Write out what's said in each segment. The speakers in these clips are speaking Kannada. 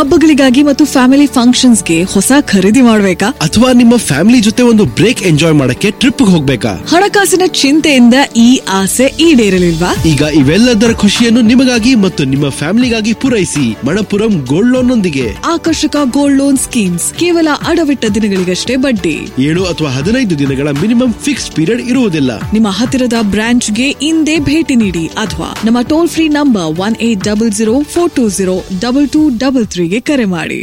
ಹಬ್ಬಗಳಿಗಾಗಿ ಮತ್ತು ಫ್ಯಾಮಿಲಿ ಫಂಕ್ಷನ್ಸ್ಗೆ ಹೊಸ ಖರೀದಿ ಮಾಡ್ಬೇಕಾ ಅಥವಾ ನಿಮ್ಮ ಫ್ಯಾಮಿಲಿ ಜೊತೆ ಒಂದು ಬ್ರೇಕ್ ಎಂಜಾಯ್ ಮಾಡಕ್ಕೆ ಟ್ರಿಪ್ ಹೋಗ್ಬೇಕಾ ಹಣಕಾಸಿನ ಚಿಂತೆಯಿಂದ ಈ ಆಸೆ ಈಡೇರಲಿಲ್ವಾ ಈಗ ಇವೆಲ್ಲದರ ಖುಷಿಯನ್ನು ನಿಮಗಾಗಿ ಮತ್ತು ನಿಮ್ಮ ಫ್ಯಾಮಿಲಿಗಾಗಿ ಪೂರೈಸಿ ಮಣಪುರಂ ಗೋಲ್ಡ್ ಲೋನ್ ನೊಂದಿಗೆ ಆಕರ್ಷಕ ಗೋಲ್ಡ್ ಲೋನ್ ಸ್ಕೀಮ್ಸ್ ಕೇವಲ ಅಡವಿಟ್ಟ ದಿನಗಳಿಗಷ್ಟೇ ಬಡ್ಡಿ ಏಳು ಅಥವಾ ಹದಿನೈದು ದಿನಗಳ ಮಿನಿಮಮ್ ಫಿಕ್ಸ್ ಪೀರಿಯಡ್ ಇರುವುದಿಲ್ಲ ನಿಮ್ಮ ಹತ್ತಿರದ ಬ್ರಾಂಚ್ಗೆ ಇಂದೇ ಭೇಟಿ ನೀಡಿ ಅಥವಾ ನಮ್ಮ toll free number one eight double zero four two zero double two double ತ್ರೀಗೆ ಕರೆ ಮಾಡಿ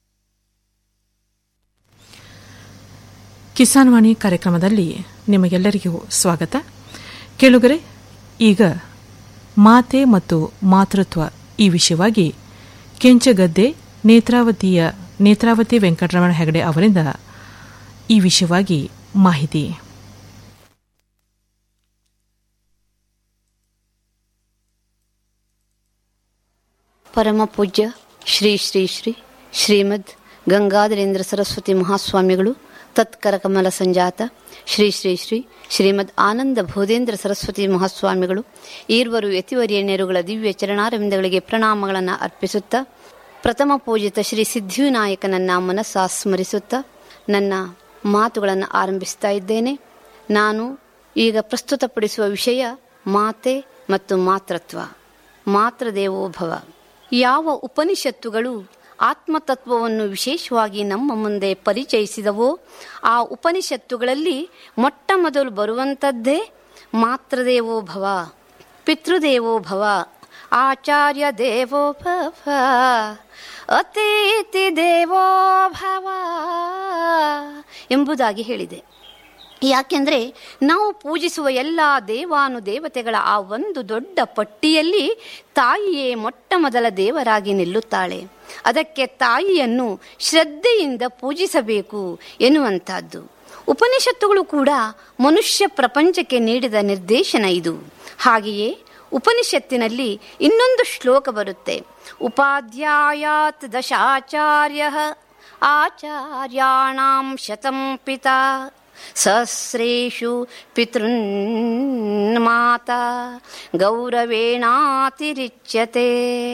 ಕಿಸಾನ್ ವಾಣಿ ಕಾರ್ಯಕ್ರಮದಲ್ಲಿ ನಿಮಗೆಲ್ಲರಿಗೂ ಸ್ವಾಗತ ಕೇಳುಗರೆ ಈಗ ಮಾತೆ ಮತ್ತು ಮಾತೃತ್ವ ಈ ವಿಷಯವಾಗಿ ಕೆಂಚಗದ್ದೆ ನೇತ್ರಾವತಿಯ ನೇತ್ರಾವತಿ ವೆಂಕಟರಮಣ ಹೆಗಡೆ ಅವರಿಂದ ಈ ವಿಷಯವಾಗಿ ಮಾಹಿತಿ ಪರಮ ಪೂಜ್ಯ ಶ್ರೀ ಶ್ರೀ ಶ್ರೀ ಶ್ರೀಮದ್ ಗಂಗಾಧರೇಂದ್ರ ಸರಸ್ವತಿ ಮಹಾಸ್ವಾಮಿಗಳು ತತ್ಕರ ಕಮಲ ಸಂಜಾತ ಶ್ರೀ ಶ್ರೀ ಶ್ರೀ ಶ್ರೀಮದ್ ಆನಂದ ಬೋಧೇಂದ್ರ ಸರಸ್ವತಿ ಮಹಾಸ್ವಾಮಿಗಳು ಈರ್ವರು ಯತಿವರ್ಯಣ್ಯರುಗಳ ದಿವ್ಯ ಚರಣಾರವಿಂದಗಳಿಗೆ ಪ್ರಣಾಮಗಳನ್ನು ಅರ್ಪಿಸುತ್ತಾ ಪ್ರಥಮ ಪೂಜಿತ ಶ್ರೀ ಸಿದ್ಧಿವಿನಾಯಕನನ್ನ ಮನಸ್ಸಾ ಸ್ಮರಿಸುತ್ತಾ ನನ್ನ ಮಾತುಗಳನ್ನು ಆರಂಭಿಸ್ತಾ ಇದ್ದೇನೆ ನಾನು ಈಗ ಪ್ರಸ್ತುತಪಡಿಸುವ ವಿಷಯ ಮಾತೆ ಮತ್ತು ಮಾತೃತ್ವ ಮಾತೃದೇವೋಭವ ಯಾವ ಉಪನಿಷತ್ತುಗಳು ಆತ್ಮತತ್ವವನ್ನು ವಿಶೇಷವಾಗಿ ನಮ್ಮ ಮುಂದೆ ಪರಿಚಯಿಸಿದವೋ ಆ ಉಪನಿಷತ್ತುಗಳಲ್ಲಿ ಮೊಟ್ಟ ಮೊದಲು ಬರುವಂಥದ್ದೇ ಮಾತೃದೇವೋಭವ ಪಿತೃದೇವೋಭವ ಆಚಾರ್ಯ ದೇವೋಭವ ಅತಿಥಿ ದೇವೋಭವ ಎಂಬುದಾಗಿ ಹೇಳಿದೆ ಯಾಕೆಂದ್ರೆ ನಾವು ಪೂಜಿಸುವ ಎಲ್ಲ ದೇವಾನು ದೇವತೆಗಳ ಆ ಒಂದು ದೊಡ್ಡ ಪಟ್ಟಿಯಲ್ಲಿ ತಾಯಿಯೇ ಮೊಟ್ಟ ಮೊದಲ ದೇವರಾಗಿ ನಿಲ್ಲುತ್ತಾಳೆ ಅದಕ್ಕೆ ತಾಯಿಯನ್ನು ಶ್ರದ್ಧೆಯಿಂದ ಪೂಜಿಸಬೇಕು ಎನ್ನುವಂತಹದ್ದು ಉಪನಿಷತ್ತುಗಳು ಕೂಡ ಮನುಷ್ಯ ಪ್ರಪಂಚಕ್ಕೆ ನೀಡಿದ ನಿರ್ದೇಶನ ಇದು ಹಾಗೆಯೇ ಉಪನಿಷತ್ತಿನಲ್ಲಿ ಇನ್ನೊಂದು ಶ್ಲೋಕ ಬರುತ್ತೆ ಉಪಾಧ್ಯಾಯಾತ್ ದಶಾಚಾರ್ಯ ಆಚಾರ್ಯಾಣಾಂ ಶತಂ ಪಿತಾ ಸಹಸ್ರೇಷು ಪಿತೃನ್ ಮಾತಾ ಗೌರವೇಣಾತಿರಿಚ್ಯತೆ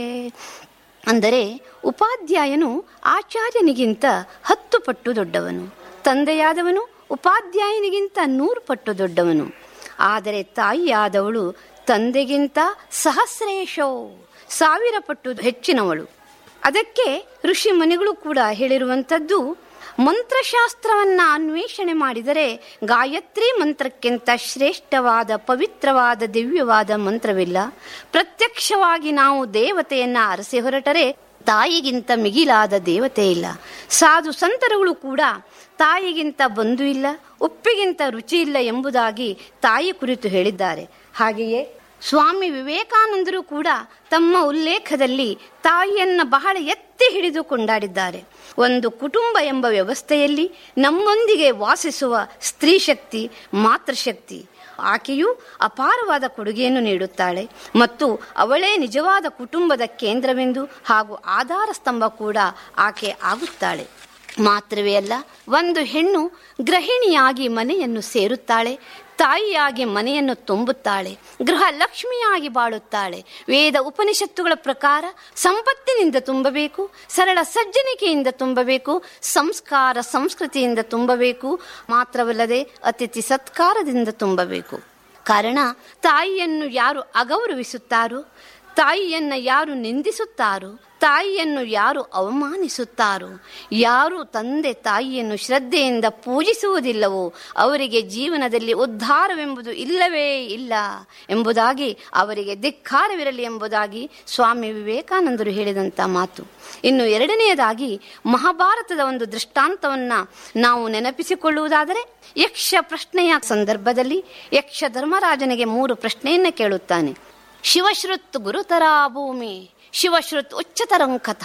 ಅಂದರೆ ಉಪಾಧ್ಯಾಯನು ಆಚಾರ್ಯನಿಗಿಂತ ಹತ್ತು ಪಟ್ಟು ದೊಡ್ಡವನು ತಂದೆಯಾದವನು ಉಪಾಧ್ಯಾಯನಿಗಿಂತ ನೂರು ಪಟ್ಟು ದೊಡ್ಡವನು ಆದರೆ ತಾಯಿಯಾದವಳು ತಂದೆಗಿಂತ ಸಹಸ್ರೇಶೋ ಸಾವಿರ ಪಟ್ಟು ಹೆಚ್ಚಿನವಳು ಅದಕ್ಕೆ ಋಷಿ ಮುನಿಗಳು ಕೂಡ ಹೇಳಿರುವಂಥದ್ದು ಮಂತ್ರಶಾಸ್ತ್ರವನ್ನ ಅನ್ವೇಷಣೆ ಮಾಡಿದರೆ ಗಾಯತ್ರಿ ಮಂತ್ರಕ್ಕಿಂತ ಶ್ರೇಷ್ಠವಾದ ಪವಿತ್ರವಾದ ದಿವ್ಯವಾದ ಮಂತ್ರವಿಲ್ಲ ಪ್ರತ್ಯಕ್ಷವಾಗಿ ನಾವು ದೇವತೆಯನ್ನ ಅರಸಿ ಹೊರಟರೆ ತಾಯಿಗಿಂತ ಮಿಗಿಲಾದ ದೇವತೆ ಇಲ್ಲ ಸಾಧು ಸಂತರುಗಳು ಕೂಡ ತಾಯಿಗಿಂತ ಬಂಧು ಇಲ್ಲ ಉಪ್ಪಿಗಿಂತ ರುಚಿ ಇಲ್ಲ ಎಂಬುದಾಗಿ ತಾಯಿ ಕುರಿತು ಹೇಳಿದ್ದಾರೆ ಹಾಗೆಯೇ ಸ್ವಾಮಿ ವಿವೇಕಾನಂದರು ಕೂಡ ತಮ್ಮ ಉಲ್ಲೇಖದಲ್ಲಿ ತಾಯಿಯನ್ನ ಬಹಳ ಎತ್ತಿ ಹಿಡಿದು ಕೊಂಡಾಡಿದ್ದಾರೆ ಒಂದು ಕುಟುಂಬ ಎಂಬ ವ್ಯವಸ್ಥೆಯಲ್ಲಿ ನಮ್ಮೊಂದಿಗೆ ವಾಸಿಸುವ ಸ್ತ್ರೀ ಶಕ್ತಿ ಮಾತೃಶಕ್ತಿ ಆಕೆಯು ಅಪಾರವಾದ ಕೊಡುಗೆಯನ್ನು ನೀಡುತ್ತಾಳೆ ಮತ್ತು ಅವಳೇ ನಿಜವಾದ ಕುಟುಂಬದ ಕೇಂದ್ರವೆಂದು ಹಾಗೂ ಆಧಾರ ಸ್ತಂಭ ಕೂಡ ಆಕೆ ಆಗುತ್ತಾಳೆ ಮಾತ್ರವೇ ಅಲ್ಲ ಒಂದು ಹೆಣ್ಣು ಗೃಹಿಣಿಯಾಗಿ ಮನೆಯನ್ನು ಸೇರುತ್ತಾಳೆ ತಾಯಿಯಾಗಿ ಮನೆಯನ್ನು ತುಂಬುತ್ತಾಳೆ ಗೃಹ ಲಕ್ಷ್ಮಿಯಾಗಿ ಬಾಳುತ್ತಾಳೆ ವೇದ ಉಪನಿಷತ್ತುಗಳ ಪ್ರಕಾರ ಸಂಪತ್ತಿನಿಂದ ತುಂಬಬೇಕು ಸರಳ ಸಜ್ಜನಿಕೆಯಿಂದ ತುಂಬಬೇಕು ಸಂಸ್ಕಾರ ಸಂಸ್ಕೃತಿಯಿಂದ ತುಂಬಬೇಕು ಮಾತ್ರವಲ್ಲದೆ ಅತಿಥಿ ಸತ್ಕಾರದಿಂದ ತುಂಬಬೇಕು ಕಾರಣ ತಾಯಿಯನ್ನು ಯಾರು ಅಗೌರವಿಸುತ್ತಾರೋ ತಾಯಿಯನ್ನ ಯಾರು ನಿಂದಿಸುತ್ತಾರೋ ತಾಯಿಯನ್ನು ಯಾರು ಅವಮಾನಿಸುತ್ತಾರೋ ಯಾರು ತಂದೆ ತಾಯಿಯನ್ನು ಶ್ರದ್ಧೆಯಿಂದ ಪೂಜಿಸುವುದಿಲ್ಲವೋ ಅವರಿಗೆ ಜೀವನದಲ್ಲಿ ಉದ್ಧಾರವೆಂಬುದು ಇಲ್ಲವೇ ಇಲ್ಲ ಎಂಬುದಾಗಿ ಅವರಿಗೆ ಧಿಕ್ಕಾರವಿರಲಿ ಎಂಬುದಾಗಿ ಸ್ವಾಮಿ ವಿವೇಕಾನಂದರು ಹೇಳಿದಂಥ ಮಾತು ಇನ್ನು ಎರಡನೆಯದಾಗಿ ಮಹಾಭಾರತದ ಒಂದು ದೃಷ್ಟಾಂತವನ್ನ ನಾವು ನೆನಪಿಸಿಕೊಳ್ಳುವುದಾದರೆ ಯಕ್ಷ ಪ್ರಶ್ನೆಯ ಸಂದರ್ಭದಲ್ಲಿ ಯಕ್ಷ ಧರ್ಮರಾಜನಿಗೆ ಮೂರು ಪ್ರಶ್ನೆಯನ್ನ ಕೇಳುತ್ತಾನೆ ಶಿವಶ್ರುತ್ ಗುರುತರ ಭೂಮಿ ಶಿವಶ್ರುತ್ ಉಚ್ಚತರಂಕಥ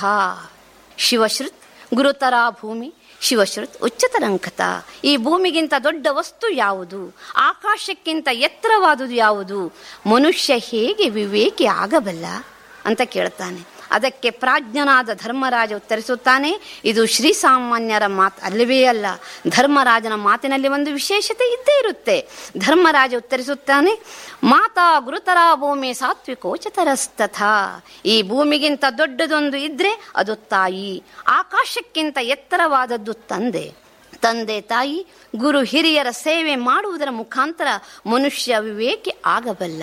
ಶಿವಶ್ರುತ್ ಗುರುತರ ಭೂಮಿ ಶಿವಶ್ರುತ್ ಉಚ್ಚತರಂಕಥ ಈ ಭೂಮಿಗಿಂತ ದೊಡ್ಡ ವಸ್ತು ಯಾವುದು ಆಕಾಶಕ್ಕಿಂತ ಎತ್ತರವಾದುದು ಯಾವುದು ಮನುಷ್ಯ ಹೇಗೆ ವಿವೇಕಿ ಆಗಬಲ್ಲ ಅಂತ ಕೇಳ್ತಾನೆ ಅದಕ್ಕೆ ಪ್ರಾಜ್ಞನಾದ ಧರ್ಮರಾಜ ಉತ್ತರಿಸುತ್ತಾನೆ ಇದು ಶ್ರೀಸಾಮಾನ್ಯರ ಮಾತು ಅಲ್ಲವೇ ಅಲ್ಲ ಧರ್ಮರಾಜನ ಮಾತಿನಲ್ಲಿ ಒಂದು ವಿಶೇಷತೆ ಇದ್ದೇ ಇರುತ್ತೆ ಧರ್ಮರಾಜ ಉತ್ತರಿಸುತ್ತಾನೆ ಮಾತಾ ಗುರುತರ ಭೂಮಿ ಸಾತ್ವಿಕೋಚತರಸ್ತಥ ಈ ಭೂಮಿಗಿಂತ ದೊಡ್ಡದೊಂದು ಇದ್ರೆ ಅದು ತಾಯಿ ಆಕಾಶಕ್ಕಿಂತ ಎತ್ತರವಾದದ್ದು ತಂದೆ ತಂದೆ ತಾಯಿ ಗುರು ಹಿರಿಯರ ಸೇವೆ ಮಾಡುವುದರ ಮುಖಾಂತರ ಮನುಷ್ಯ ವಿವೇಕಿ ಆಗಬಲ್ಲ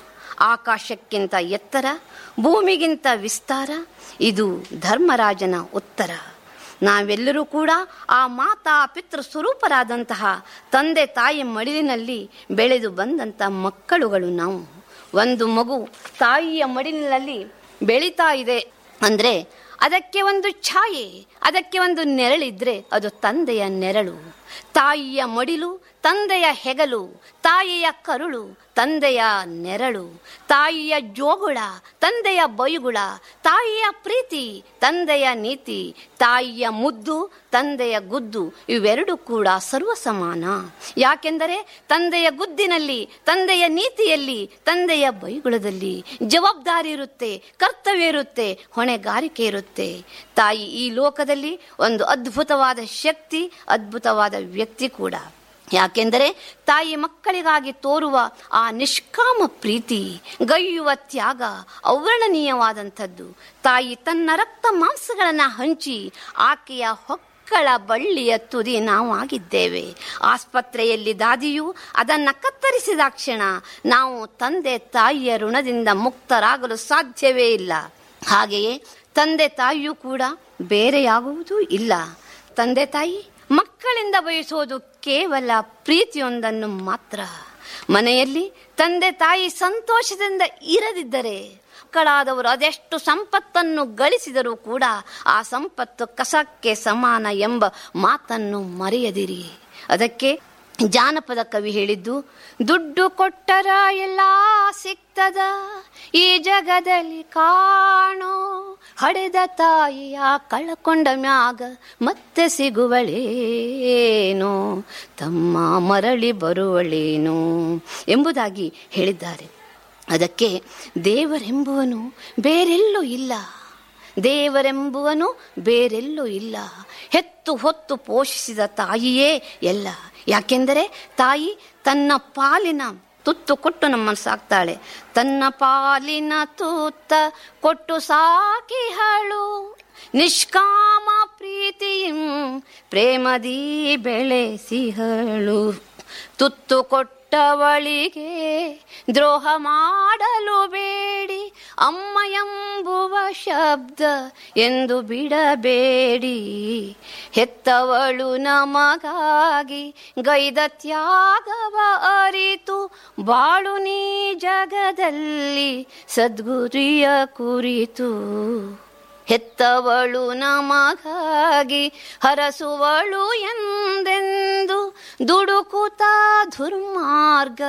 ಆಕಾಶಕ್ಕಿಂತ ಎತ್ತರ ಭೂಮಿಗಿಂತ ವಿಸ್ತಾರ ಇದು ಧರ್ಮರಾಜನ ಉತ್ತರ ನಾವೆಲ್ಲರೂ ಕೂಡ ಆ ಮಾತಾ ಪಿತೃ ಸ್ವರೂಪರಾದಂತಹ ತಂದೆ ತಾಯಿ ಮಡಿಲಿನಲ್ಲಿ ಬೆಳೆದು ಬಂದಂಥ ಮಕ್ಕಳುಗಳು ನಾವು ಒಂದು ಮಗು ತಾಯಿಯ ಮಡಿಲಿನಲ್ಲಿ ಬೆಳೀತಾ ಇದೆ ಅಂದ್ರೆ ಅದಕ್ಕೆ ಒಂದು ಛಾಯೆ ಅದಕ್ಕೆ ಒಂದು ನೆರಳಿದ್ರೆ ಅದು ತಂದೆಯ ನೆರಳು ತಾಯಿಯ ಮಡಿಲು ತಂದೆಯ ಹೆಗಲು ತಾಯಿಯ ಕರುಳು ತಂದೆಯ ನೆರಳು ತಾಯಿಯ ಜೋಗುಳ ತಂದೆಯ ಬೈಗುಳ ತಾಯಿಯ ಪ್ರೀತಿ ತಂದೆಯ ನೀತಿ ತಾಯಿಯ ಮುದ್ದು ತಂದೆಯ ಗುದ್ದು ಇವೆರಡು ಕೂಡ ಸರ್ವ ಸಮಾನ ಯಾಕೆಂದರೆ ತಂದೆಯ ಗುದ್ದಿನಲ್ಲಿ ತಂದೆಯ ನೀತಿಯಲ್ಲಿ ತಂದೆಯ ಬೈಗುಳದಲ್ಲಿ ಜವಾಬ್ದಾರಿ ಇರುತ್ತೆ ಕರ್ತವ್ಯ ಇರುತ್ತೆ ಹೊಣೆಗಾರಿಕೆ ಇರುತ್ತೆ ತಾಯಿ ಈ ಲೋಕದಲ್ಲಿ ಒಂದು ಅದ್ಭುತವಾದ ಶಕ್ತಿ ಅದ್ಭುತವಾದ ವ್ಯಕ್ತಿ ಕೂಡ ಯಾಕೆಂದರೆ ತಾಯಿ ಮಕ್ಕಳಿಗಾಗಿ ತೋರುವ ಆ ನಿಷ್ಕಾಮ ಪ್ರೀತಿ ಗೈಯುವ ತ್ಯಾಗ ಅವರ್ಣನೀಯವಾದಂಥದ್ದು ತಾಯಿ ತನ್ನ ರಕ್ತ ಮಾಂಸಗಳನ್ನು ಹಂಚಿ ಆಕೆಯ ಹೊಕ್ಕಳ ಬಳ್ಳಿಯ ತುದಿ ನಾವು ಆಗಿದ್ದೇವೆ ಆಸ್ಪತ್ರೆಯಲ್ಲಿ ದಾದಿಯು ಅದನ್ನು ಕತ್ತರಿಸಿದ ಕ್ಷಣ ನಾವು ತಂದೆ ತಾಯಿಯ ಋಣದಿಂದ ಮುಕ್ತರಾಗಲು ಸಾಧ್ಯವೇ ಇಲ್ಲ ಹಾಗೆಯೇ ತಂದೆ ತಾಯಿಯೂ ಕೂಡ ಬೇರೆಯಾಗುವುದೂ ಇಲ್ಲ ತಂದೆ ತಾಯಿ ಮಕ್ಕಳಿಂದ ಬಯಸೋದು ಕೇವಲ ಪ್ರೀತಿಯೊಂದನ್ನು ಮಾತ್ರ ಮನೆಯಲ್ಲಿ ತಂದೆ ತಾಯಿ ಸಂತೋಷದಿಂದ ಇರದಿದ್ದರೆ ಮಕ್ಕಳಾದವರು ಅದೆಷ್ಟು ಸಂಪತ್ತನ್ನು ಗಳಿಸಿದರೂ ಕೂಡ ಆ ಸಂಪತ್ತು ಕಸಕ್ಕೆ ಸಮಾನ ಎಂಬ ಮಾತನ್ನು ಮರೆಯದಿರಿ ಅದಕ್ಕೆ ಜಾನಪದ ಕವಿ ಹೇಳಿದ್ದು ದುಡ್ಡು ಕೊಟ್ಟರ ಎಲ್ಲ ಸಿಗ್ತದ ಈ ಜಗದಲ್ಲಿ ಕಾಣೋ ಹಡೆದ ತಾಯಿಯ ಕಳಕೊಂಡ ಮ್ಯಾಗ ಮತ್ತೆ ಸಿಗುವಳೇನೋ ತಮ್ಮ ಮರಳಿ ಬರುವಳೇನೋ ಎಂಬುದಾಗಿ ಹೇಳಿದ್ದಾರೆ ಅದಕ್ಕೆ ದೇವರೆಂಬುವನು ಬೇರೆಲ್ಲೂ ಇಲ್ಲ ದೇವರೆಂಬುವನು ಬೇರೆಲ್ಲೂ ಇಲ್ಲ ಹೆತ್ತು ಹೊತ್ತು ಪೋಷಿಸಿದ ತಾಯಿಯೇ ಎಲ್ಲ ಯಾಕೆಂದರೆ ತಾಯಿ ತನ್ನ ಪಾಲಿನ ತುತ್ತು ಕೊಟ್ಟು ನಮ್ಮನ್ನು ಸಾಕ್ತಾಳೆ ತನ್ನ ಪಾಲಿನ ತುತ್ತ ಕೊಟ್ಟು ಸಾಕಿಹಳು ನಿಷ್ಕಾಮ ಪ್ರೀತಿಯಂ ಪ್ರೇಮದಿ ಬೆಳೆಸಿಹಳು ತುತ್ತು ಕೊಟ್ಟವಳಿಗೆ ದ್ರೋಹ ಮಾಡಲು ಬೇಡಿ ಅಮ್ಮ ಎಂಬುವ ಶಬ್ದ ಎಂದು ಬಿಡಬೇಡಿ ಹೆತ್ತವಳು ನಮಗಾಗಿ ಗೈದ ತ್ಯಾಗವ ಅರಿತು ಬಾಳು ನೀ ಜಗದಲ್ಲಿ ಸದ್ಗುರಿಯ ಕುರಿತು ಹೆತ್ತವಳು ನಮಗಾಗಿ ಹರಸುವಳು ಎಂದೆಂದು ದುಡುಕುತ ದುರ್ಮಾರ್ಗ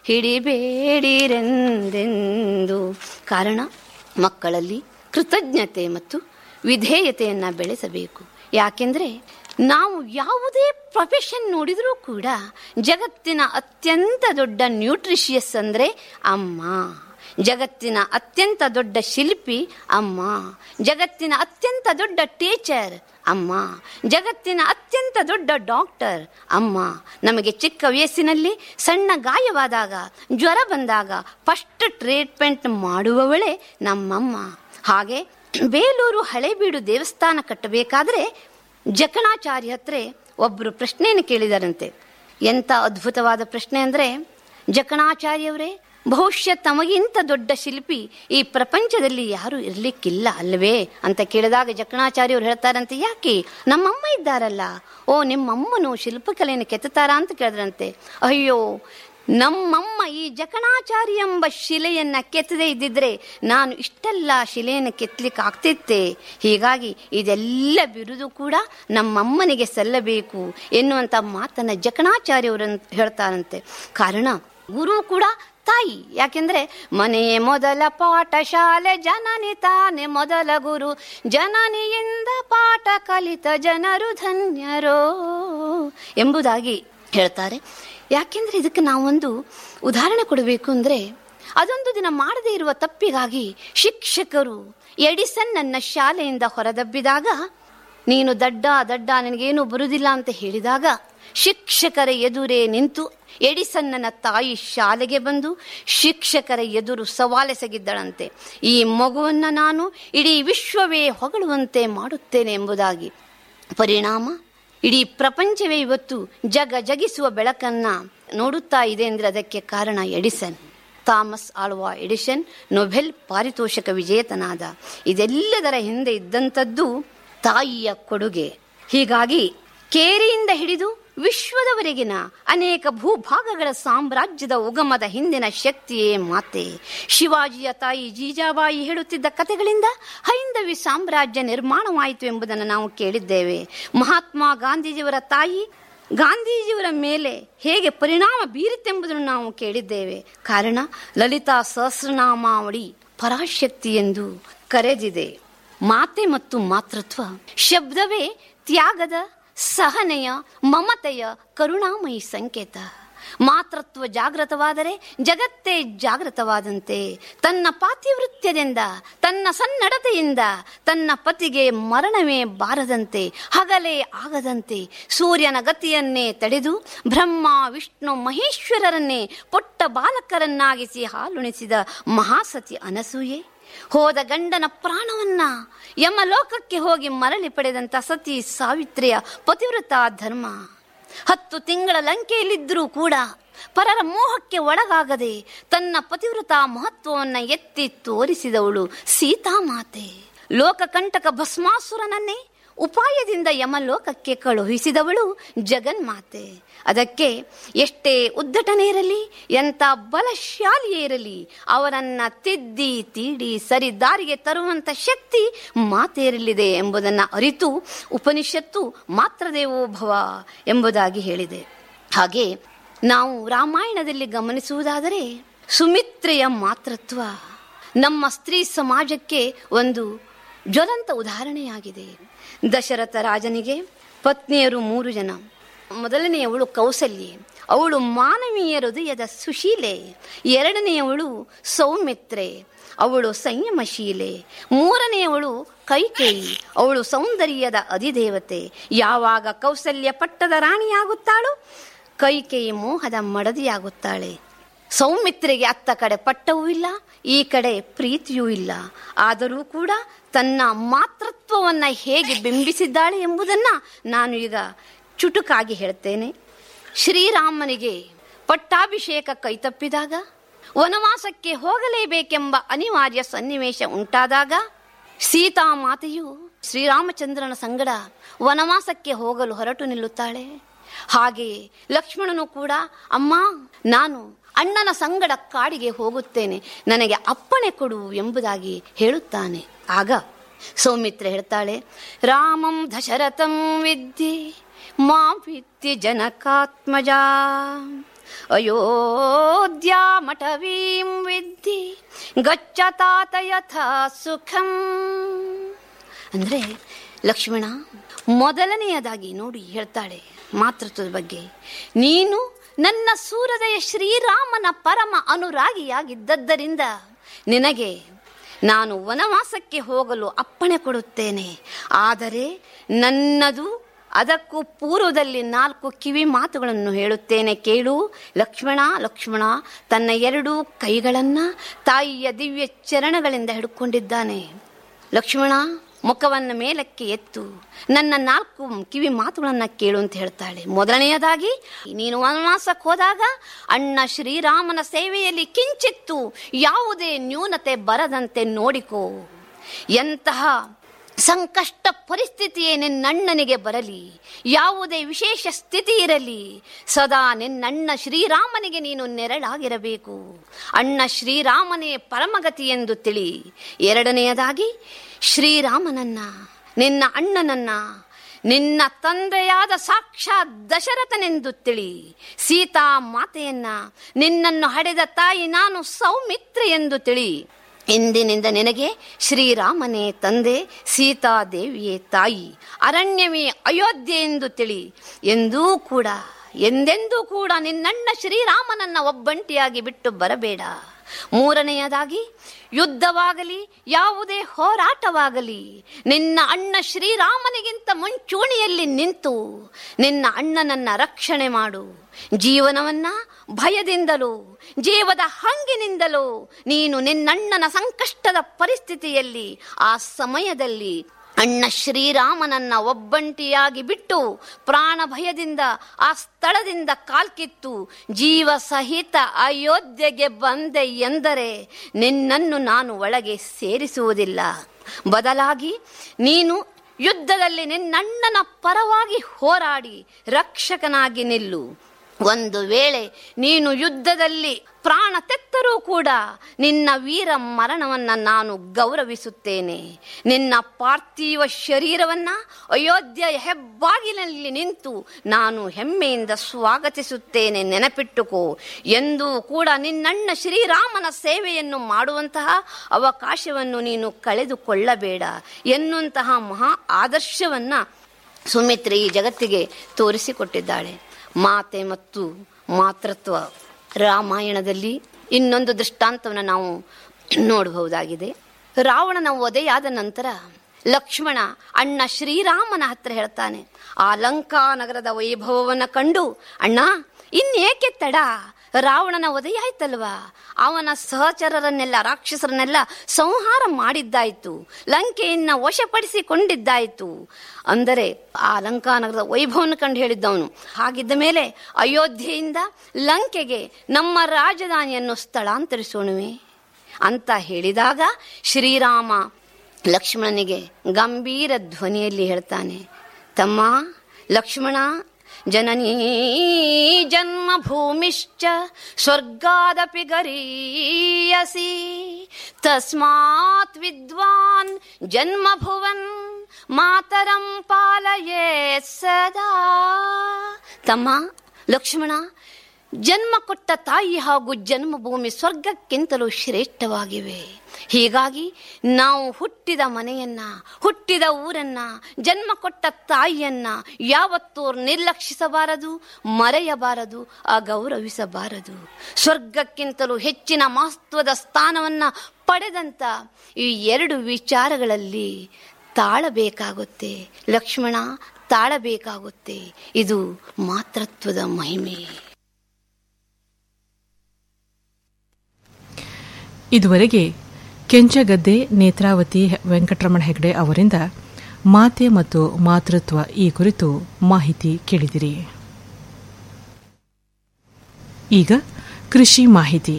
ಹಿಡಿಬೇಡಿರೆಂದೆಂದು ಕಾರಣ ಮಕ್ಕಳಲ್ಲಿ ಕೃತಜ್ಞತೆ ಮತ್ತು ವಿಧೇಯತೆಯನ್ನು ಬೆಳೆಸಬೇಕು ಯಾಕೆಂದರೆ ನಾವು ಯಾವುದೇ ಪ್ರೊಫೆಷನ್ ನೋಡಿದರೂ ಕೂಡ ಜಗತ್ತಿನ ಅತ್ಯಂತ ದೊಡ್ಡ ನ್ಯೂಟ್ರಿಷಿಯಸ್ ಅಂದರೆ ಅಮ್ಮ ಜಗತ್ತಿನ ಅತ್ಯಂತ ದೊಡ್ಡ ಶಿಲ್ಪಿ ಅಮ್ಮ ಜಗತ್ತಿನ ಅತ್ಯಂತ ದೊಡ್ಡ ಟೀಚರ್ ಅಮ್ಮ ಜಗತ್ತಿನ ಅತ್ಯಂತ ದೊಡ್ಡ ಡಾಕ್ಟರ್ ಅಮ್ಮ ನಮಗೆ ಚಿಕ್ಕ ವಯಸ್ಸಿನಲ್ಲಿ ಸಣ್ಣ ಗಾಯವಾದಾಗ ಜ್ವರ ಬಂದಾಗ ಫಸ್ಟ್ ಟ್ರೀಟ್ಮೆಂಟ್ ಮಾಡುವವಳೇ ನಮ್ಮಮ್ಮ ಹಾಗೆ ಬೇಲೂರು ಹಳೇಬೀಡು ದೇವಸ್ಥಾನ ಕಟ್ಟಬೇಕಾದ್ರೆ ಜಕಣಾಚಾರ್ಯ ಹತ್ರ ಒಬ್ಬರು ಪ್ರಶ್ನೆಯನ್ನು ಕೇಳಿದಾರಂತೆ ಎಂಥ ಅದ್ಭುತವಾದ ಪ್ರಶ್ನೆ ಅಂದರೆ ಜಕಣಾಚಾರ್ಯವರೇ ಬಹುಶಃ ತಮಗಿಂತ ದೊಡ್ಡ ಶಿಲ್ಪಿ ಈ ಪ್ರಪಂಚದಲ್ಲಿ ಯಾರು ಇರ್ಲಿಕ್ಕಿಲ್ಲ ಅಲ್ವೇ ಅಂತ ಕೇಳಿದಾಗ ಜಕಣಾಚಾರ್ಯವ್ರು ಹೇಳ್ತಾರಂತೆ ಯಾಕೆ ನಮ್ಮಮ್ಮ ಇದ್ದಾರಲ್ಲ ಓ ನಿಮ್ಮಮ್ಮನು ಶಿಲ್ಪಕಲೆಯನ್ನು ಕೆತ್ತುತ್ತಾರಾ ಅಂತ ಕೇಳಿದ್ರಂತೆ ಅಯ್ಯೋ ನಮ್ಮಮ್ಮ ಈ ಜಕಣಾಚಾರಿ ಎಂಬ ಶಿಲೆಯನ್ನ ಕೆತ್ತದೇ ಇದ್ದಿದ್ರೆ ನಾನು ಇಷ್ಟೆಲ್ಲ ಶಿಲೆಯನ್ನು ಕೆತ್ತಲಿಕ್ಕೆ ಆಗ್ತಿತ್ತೆ ಹೀಗಾಗಿ ಇದೆಲ್ಲ ಬಿರುದು ಕೂಡ ನಮ್ಮಮ್ಮನಿಗೆ ಸಲ್ಲಬೇಕು ಎನ್ನುವಂಥ ಮಾತನ್ನ ಜಕಣಾಚಾರ್ಯವರು ಹೇಳ್ತಾರಂತೆ ಕಾರಣ ಗುರು ಕೂಡ ತಾಯಿ ಯಾಕೆಂದ್ರೆ ಮನೆಯೇ ಮೊದಲ ಪಾಠಶಾಲೆ ಜನನಿ ತಾನೆ ಮೊದಲ ಗುರು ಜನನಿಯಿಂದ ಪಾಠ ಕಲಿತ ಜನರು ಧನ್ಯರೋ ಎಂಬುದಾಗಿ ಹೇಳ್ತಾರೆ ಯಾಕೆಂದ್ರೆ ಇದಕ್ಕೆ ನಾವೊಂದು ಉದಾಹರಣೆ ಕೊಡಬೇಕು ಅಂದ್ರೆ ಅದೊಂದು ದಿನ ಮಾಡದೇ ಇರುವ ತಪ್ಪಿಗಾಗಿ ಶಿಕ್ಷಕರು ಎಡಿಸನ್ ನನ್ನ ಶಾಲೆಯಿಂದ ಹೊರದಬ್ಬಿದಾಗ ನೀನು ದಡ್ಡ ದಡ್ಡ ನನಗೇನು ಬರುವುದಿಲ್ಲ ಅಂತ ಹೇಳಿದಾಗ ಶಿಕ್ಷಕರ ಎದುರೇ ನಿಂತು ಎಡಿಸನ್ನನ ತಾಯಿ ಶಾಲೆಗೆ ಬಂದು ಶಿಕ್ಷಕರ ಎದುರು ಸವಾಲೆಸಗಿದ್ದಳಂತೆ ಈ ಮಗುವನ್ನ ನಾನು ಇಡೀ ವಿಶ್ವವೇ ಹೊಗಳುವಂತೆ ಮಾಡುತ್ತೇನೆ ಎಂಬುದಾಗಿ ಪರಿಣಾಮ ಇಡೀ ಪ್ರಪಂಚವೇ ಇವತ್ತು ಜಗ ಜಗಿಸುವ ಬೆಳಕನ್ನ ನೋಡುತ್ತಾ ಇದೆ ಅಂದ್ರೆ ಅದಕ್ಕೆ ಕಾರಣ Edison Thomas Alva Edison Nobel ಪಾರಿತೋಷಕ ವಿಜೇತನಾದ ಇದೆಲ್ಲದರ ಹಿಂದೆ ಇದ್ದಂಥದ್ದು ತಾಯಿಯ ಕೊಡುಗೆ ಹೀಗಾಗಿ ಕೇರಿಯಿಂದ ಹಿಡಿದು ವಿಶ್ವದವರೆಗಿನ ಅನೇಕ ಭೂಭಾಗಗಳ ಸಾಮ್ರಾಜ್ಯದ ಉಗಮದ ಹಿಂದಿನ ಶಕ್ತಿಯೇ ಮಾತೆ ಶಿವಾಜಿಯ ತಾಯಿ ಜೀಜಾಬಾಯಿ ಹೇಳುತ್ತಿದ್ದ ಕಥೆಗಳಿಂದ ಹೈಂದವಿ ಸಾಮ್ರಾಜ್ಯ ನಿರ್ಮಾಣವಾಯಿತು ಎಂಬುದನ್ನು ನಾವು ಕೇಳಿದ್ದೇವೆ ಮಹಾತ್ಮ ಗಾಂಧೀಜಿಯವರ ತಾಯಿ ಗಾಂಧೀಜಿಯವರ ಮೇಲೆ ಹೇಗೆ ಪರಿಣಾಮ ಬೀರಿತೆಂಬುದನ್ನು ನಾವು ಕೇಳಿದ್ದೇವೆ ಕಾರಣ ಲಲಿತಾ ಸಹಸ್ರನಾಮಾವಳಿ ಪರಾಶಕ್ತಿ ಎಂದು ಕರೆದಿದೆ ಮಾತೆ ಮತ್ತು ಮಾತೃತ್ವ ಶಬ್ದವೇ ತ್ಯಾಗದ ಸಹನೆಯ ಮಮತೆಯ ಕರುಣಾಮಯಿ ಸಂಕೇತ ಮಾತೃತ್ವ ಜಾಗೃತವಾದರೆ ಜಗತ್ತೇ ಜಾಗೃತವಾದಂತೆ ತನ್ನ ಪಾತಿವೃತ್ಯದಿಂದ ತನ್ನ ಸನ್ನಡತೆಯಿಂದ ತನ್ನ ಪತಿಗೆ ಮರಣವೇ ಬಾರದಂತೆ ಹಗಲೇ ಆಗದಂತೆ ಸೂರ್ಯನ ಗತಿಯನ್ನೇ ತಡೆದು ಬ್ರಹ್ಮ ವಿಷ್ಣು ಮಹೇಶ್ವರರನ್ನೇ ಪೊಟ್ಟ ಬಾಲಕರನ್ನಾಗಿಸಿ ಹಾಲುಣಿಸಿದ ಮಹಾಸತಿ ಅನಸೂಯೆ ಹೋದ ಗಂಡನ ಪ್ರಾಣವನ್ನ ಯಮಲೋಕಕ್ಕೆ ಹೋಗಿ ಮರಳಿ ಪಡೆದಂತ ಸತಿ ಸಾವಿತ್ರಿಯ ಪತಿವ್ರತ ಧರ್ಮ ಹತ್ತು ತಿಂಗಳ ಲಂಕೆಯಲ್ಲಿದ್ದರೂ ಕೂಡ ಪರರ ಮೋಹಕ್ಕೆ ಒಳಗಾಗದೆ ತನ್ನ ಪತಿವ್ರತ ಮಹತ್ವವನ್ನ ಎತ್ತಿ ತೋರಿಸಿದವಳು ಸೀತಾಮಾತೆ ಲೋಕಕಂಟಕ ಭಸ್ಮಾಸುರನನ್ನೇ ಉಪಾಯದಿಂದ ಯಮಲೋಕಕ್ಕೆ ಕಳುಹಿಸಿದವಳು ಜಗನ್ಮಾತೆ ಅದಕ್ಕೆ ಎಷ್ಟೇ ಉದ್ದಟನೆ ಇರಲಿ ಎಂಥ ಬಲಶಾಲಿಯೇ ಇರಲಿ ಅವರನ್ನ ತಿದ್ದಿ ತೀಡಿ ಸರಿ ದಾರಿಗೆ ತರುವಂತ ಶಕ್ತಿ ಮಾತೆಯರಲ್ಲಿದೆ ಎಂಬುದನ್ನು ಅರಿತು ಉಪನಿಷತ್ತು ಮಾತ್ರದೇವೋ ಭವ ಎಂಬುದಾಗಿ ಹೇಳಿದೆ ಹಾಗೆ ನಾವು ರಾಮಾಯಣದಲ್ಲಿ ಗಮನಿಸುವುದಾದರೆ ಸುಮಿತ್ರೆಯ ಮಾತೃತ್ವ ನಮ್ಮ ಸ್ತ್ರೀ ಸಮಾಜಕ್ಕೆ ಒಂದು ಜ್ವಲಂತ ಉದಾಹರಣೆಯಾಗಿದೆ ದಶರಥ ರಾಜನಿಗೆ ಪತ್ನಿಯರು ಮೂರು ಜನ ಮೊದಲನೆಯವಳು ಕೌಸಲ್ಯೆ ಅವಳು ಮಾನವೀಯ ಹೃದಯದ ಸುಶೀಲೆ ಎರಡನೆಯವಳು ಸೌಮಿತ್ರೆ ಅವಳು ಸಂಯಮಶೀಲೆ ಮೂರನೆಯವಳು ಕೈಕೇಯಿ ಅವಳು ಸೌಂದರ್ಯದ ಅಧಿದೇವತೆ ಯಾವಾಗ ಕೌಸಲ್ಯ ಪಟ್ಟದ ರಾಣಿಯಾಗುತ್ತಾಳೋ ಕೈಕೇಯಿ ಮೋಹದ ಮಡದಿಯಾಗುತ್ತಾಳೆ ಸೌಮಿತ್ರೆಗೆ ಅತ್ತ ಕಡೆ ಪಟ್ಟವೂ ಇಲ್ಲ ಈ ಕಡೆ ಪ್ರೀತಿಯೂ ಇಲ್ಲ ಆದರೂ ಕೂಡ ತನ್ನ ಮಾತೃತ್ವವನ್ನ ಹೇಗೆ ಬಿಂಬಿಸಿದ್ದಾಳೆ ಎಂಬುದನ್ನ ನಾನು ಈಗ ಚುಟುಕಾಗಿ ಹೇಳ್ತೇನೆ ಶ್ರೀರಾಮನಿಗೆ ಪಟ್ಟಾಭಿಷೇಕ ಕೈತಪ್ಪಿದಾಗ ವನವಾಸಕ್ಕೆ ಹೋಗಲೇಬೇಕೆಂಬ ಅನಿವಾರ್ಯ ಸನ್ನಿವೇಶ ಉಂಟಾದಾಗ ಸೀತಾಮಾತೆಯು ಶ್ರೀರಾಮಚಂದ್ರನ ಸಂಗಡ ವನವಾಸಕ್ಕೆ ಹೋಗಲು ಹೊರಟು ನಿಲ್ಲುತ್ತಾಳೆ ಹಾಗೆಯೇ ಲಕ್ಷ್ಮಣನು ಕೂಡ ಅಮ್ಮ ನಾನು ಅಣ್ಣನ ಸಂಗಡ ಕಾಡಿಗೆ ಹೋಗುತ್ತೇನೆ ನನಗೆ ಅಪ್ಪಣೆ ಕೊಡು ಎಂಬುದಾಗಿ ಹೇಳುತ್ತಾನೆ ಆಗ ಸೌಮಿತ್ರೆ ಹೇಳ್ತಾಳೆ ರಾಮಂ ದಶರಥಂ ವಿದ್ಯೆ ಮಾ ವಿದ್ಯೆ ಜನಕಾತ್ಮಜ ಅಯೋಧ್ಯಾ ಮಠವೀಂ ವಿದ್ಯೆ ಗಚ್ಚ ತಾತ ಯಥಾ ಸುಖಂ ಅಂದ್ರೆ ಲಕ್ಷ್ಮಣ ಮೊದಲನೆಯದಾಗಿ ನೋಡಿ ಹೇಳ್ತಾಳೆ ಮಾತೃತ್ವದ ಬಗ್ಗೆ ನೀನು ನನ್ನ ಸೂರದಯ ಶ್ರೀರಾಮನ ಪರಮ ಅನುರಾಗಿಯಾಗಿದ್ದದ್ದರಿಂದ ನಿನಗೆ ನಾನು ವನವಾಸಕ್ಕೆ ಹೋಗಲು ಅಪ್ಪಣೆ ಕೊಡುತ್ತೇನೆ ಆದರೆ ನನ್ನದು ಅದಕ್ಕೂ ಪೂರ್ವದಲ್ಲಿ ನಾಲ್ಕು ಕಿವಿ ಮಾತುಗಳನ್ನು ಹೇಳುತ್ತೇನೆ ಕೇಳು ಲಕ್ಷ್ಮಣ ಲಕ್ಷ್ಮಣ ತನ್ನ ಎರಡೂ ಕೈಗಳನ್ನ ತಾಯಿಯ ದಿವ್ಯ ಚರಣಗಳಿಂದ ಹಿಡ್ಕೊಂಡಿದ್ದಾನೆ ಲಕ್ಷ್ಮಣ ಮುಖವನ್ನು ಮೇಲಕ್ಕೆ ಎತ್ತು ನನ್ನ ನಾಲ್ಕು ಕಿವಿ ಮಾತುಗಳನ್ನ ಕೇಳು ಅಂತ ಹೇಳ್ತಾಳೆ ಮೊದಲನೆಯದಾಗಿ ನೀನು ವನವಾಸಕ್ಕೆ ಹೋದಾಗ ಅಣ್ಣ ಶ್ರೀರಾಮನ ಸೇವೆಯಲ್ಲಿ ಕಿಂಚಿತ್ತು ಯಾವುದೇ ನ್ಯೂನತೆ ಬರದಂತೆ ನೋಡಿಕೋ ಎಂತಹ ಸಂಕಷ್ಟ ಪರಿಸ್ಥಿತಿಯೇ ನಿನ್ನಣ್ಣನಿಗೆ ಬರಲಿ ಯಾವುದೇ ವಿಶೇಷ ಸ್ಥಿತಿ ಇರಲಿ ಸದಾ ನಿನ್ನಣ್ಣ ಶ್ರೀರಾಮನಿಗೆ ನೀನು ನೆರಳಾಗಿರಬೇಕು ಅಣ್ಣ ಶ್ರೀರಾಮನೇ ಪರಮಗತಿ ಎಂದು ತಿಳಿ ಎರಡನೆಯದಾಗಿ ಶ್ರೀರಾಮನನ್ನ ನಿನ್ನ ಅಣ್ಣನನ್ನ ನಿನ್ನ ತಂದೆಯಾದ ಸಾಕ್ಷಾತ್ ದಶರಥನೆಂದು ತಿಳಿ ಸೀತಾ ಮಾತೆಯನ್ನ ನಿನ್ನನ್ನು ಹಡೆದ ತಾಯಿ ನಾನು ಸೌಮಿತ್ರೆ ಎಂದು ತಿಳಿ ಇಂದಿನಿಂದ ನಿನಗೆ ಶ್ರೀರಾಮನೇ ತಂದೆ ಸೀತಾದೇವಿಯೇ ತಾಯಿ ಅರಣ್ಯವೇ ಅಯೋಧ್ಯೆ ಎಂದು ತಿಳಿ ಎಂದೂ ಕೂಡ ಎಂದೆಂದೂ ಕೂಡ ನಿನ್ನಣ್ಣ ಶ್ರೀರಾಮನನ್ನ ಒಬ್ಬಂಟಿಯಾಗಿ ಬಿಟ್ಟು ಬರಬೇಡ ಮೂರನೆಯದಾಗಿ ಯುದ್ಧವಾಗಲಿ ಯಾವುದೇ ಹೋರಾಟವಾಗಲಿ ನಿನ್ನ ಅಣ್ಣ ಶ್ರೀರಾಮನಿಗಿಂತ ಮುಂಚೂಣಿಯಲ್ಲಿ ನಿಂತು ನಿನ್ನ ಅಣ್ಣನನ್ನ ರಕ್ಷಣೆ ಮಾಡು ಜೀವನವನ್ನ ಭಯದಿಂದಲೂ ಜೀವದ ಹಂಗಿನಿಂದಲೂ ನೀನು ನಿನ್ನಣ್ಣನ ಸಂಕಷ್ಟದ ಪರಿಸ್ಥಿತಿಯಲ್ಲಿ ಆ ಸಮಯದಲ್ಲಿ ಅಣ್ಣ ಶ್ರೀರಾಮನನ್ನ ಒಬ್ಬಂಟಿಯಾಗಿ ಬಿಟ್ಟು ಪ್ರಾಣ ಭಯದಿಂದ ಆ ಸ್ಥಳದಿಂದ ಕಾಲ್ಕಿತ್ತು ಜೀವ ಸಹಿತ ಅಯೋಧ್ಯೆಗೆ ಬಂದೆ ಎಂದರೆ ನಿನ್ನನ್ನು ನಾನು ಒಳಗೆ ಸೇರಿಸುವುದಿಲ್ಲ ಬದಲಾಗಿ ನೀನು ಯುದ್ಧದಲ್ಲಿ ನಿನ್ನಣ್ಣನ ಪರವಾಗಿ ಹೋರಾಡಿ ರಕ್ಷಕನಾಗಿ ನಿಲ್ಲು ಒಂದು ವೇಳೆ ನೀನು ಯುದ್ಧದಲ್ಲಿ ಪ್ರಾಣ ತೆತ್ತರೂ ಕೂಡ ನಿನ್ನ ವೀರ ಮರಣವನ್ನ ನಾನು ಗೌರವಿಸುತ್ತೇನೆ ನಿನ್ನ ಪಾರ್ಥಿವ ಶರೀರವನ್ನ ಅಯೋಧ್ಯೆಯ ಹೆಬ್ಬಾಗಿಲಲ್ಲಿ ನಿಂತು ನಾನು ಹೆಮ್ಮೆಯಿಂದ ಸ್ವಾಗತಿಸುತ್ತೇನೆ ನೆನಪಿಟ್ಟುಕೋ ಎಂದೂ ಕೂಡ ನಿನ್ನಣ್ಣ ಶ್ರೀರಾಮನ ಸೇವೆಯನ್ನು ಮಾಡುವಂತಹ ಅವಕಾಶವನ್ನು ನೀನು ಕಳೆದುಕೊಳ್ಳಬೇಡ ಎನ್ನುವಂತಹ ಮಹಾ ಆದರ್ಶವನ್ನ ಸುಮಿತ್ರೆ ಈ ಜಗತ್ತಿಗೆ ತೋರಿಸಿಕೊಟ್ಟಿದ್ದಾಳೆ ಮಾತೆ ಮತ್ತು ಮಾತೃತ್ವ ರಾಮಾಯಣದಲ್ಲಿ ಇನ್ನೊಂದು ದೃಷ್ಟಾಂತವನ್ನು ನಾವು ನೋಡಬಹುದಾಗಿದೆ ರಾವಣನ ವಧೆಯಾದ ನಂತರ ಲಕ್ಷ್ಮಣ ಅಣ್ಣ ಶ್ರೀರಾಮನ ಹತ್ರ ಹೇಳ್ತಾನೆ ಆ ಲಂಕಾ ನಗರದ ವೈಭವವನ್ನು ಕಂಡು ಅಣ್ಣ ಇನ್ನೇಕೆ ತಡ ರಾವಣನ ವಧೆಯಾಯ್ತಲ್ವಾ ಅವನ ಸಹಚರರನ್ನೆಲ್ಲ ರಾಕ್ಷಸರನ್ನೆಲ್ಲ ಸಂಹಾರ ಮಾಡಿದ್ದಾಯ್ತು ಲಂಕೆಯನ್ನ ವಶಪಡಿಸಿಕೊಂಡಿದ್ದಾಯ್ತು ಅಂದರೆ ಆ ಲಂಕಾನಗರದ ವೈಭವವನ್ನು ಕಂಡು ಹೇಳಿದ್ದವನು ಹಾಗಿದ್ದ ಮೇಲೆ ಅಯೋಧ್ಯೆಯಿಂದ ಲಂಕೆಗೆ ನಮ್ಮ ರಾಜಧಾನಿಯನ್ನು ಸ್ಥಳಾಂತರಿಸೋಣವೇ ಅಂತ ಹೇಳಿದಾಗ ಶ್ರೀರಾಮ ಲಕ್ಷ್ಮಣನಿಗೆ ಗಂಭೀರ ಧ್ವನಿಯಲ್ಲಿ ಹೇಳ್ತಾನೆ ತಮ್ಮ ಲಕ್ಷ್ಮಣ ಜನನೀ ಜನ್ಮಭೂಮಿಶ್ಚ ಸ್ವರ್ಗಾದಪಿ ಗರೀಯಸಿ ತಸ್ಮಾತ್ ವಿದ್ವಾನ್ ಜನ್ಮಭುವನ್ ಮಾತರಂ ಪಾಲಯೇ ಸದಾ ತಮ್ಮ ಲಕ್ಷ್ಮಣ ಜನ್ಮ ಕೊಟ್ಟ ತಾಯಿ ಹಾಗೂ ಜನ್ಮಭೂಮಿ ಸ್ವರ್ಗಕ್ಕಿಂತಲೂ ಶ್ರೇಷ್ಠವಾಗಿವೆ ಹೀಗಾಗಿ ನಾವು ಹುಟ್ಟಿದ ಮನೆಯನ್ನ ಹುಟ್ಟಿದ ಊರನ್ನ ಜನ್ಮ ಕೊಟ್ಟ ತಾಯಿಯನ್ನ ಯಾವತ್ತೂ ನಿರ್ಲಕ್ಷಿಸಬಾರದು ಮರೆಯಬಾರದು ಅಗೌರವಿಸಬಾರದು ಸ್ವರ್ಗಕ್ಕಿಂತಲೂ ಹೆಚ್ಚಿನ ಮಹತ್ವದ ಸ್ಥಾನವನ್ನ ಪಡೆದಂತ ಈ ಎರಡು ವಿಚಾರಗಳಲ್ಲಿ ತಾಳಬೇಕಾಗುತ್ತೆ ಲಕ್ಷ್ಮಣ ತಾಳಬೇಕಾಗುತ್ತೆ ಇದು ಮಾತೃತ್ವದ ಮಹಿಮೆ ಇದುವರೆಗೆ ಕೆಂಚಗದ್ದೆ ನೇತ್ರಾವತಿ ವೆಂಕಟರಮಣ ಹೆಗಡೆ ಅವರಿಂದ ಮಾತೆ ಮತ್ತು ಮಾತೃತ್ವ ಈ ಕುರಿತು ಮಾಹಿತಿ ಕೇಳಿದಿರಿ ಈಗ ಕೃಷಿ ಮಾಹಿತಿ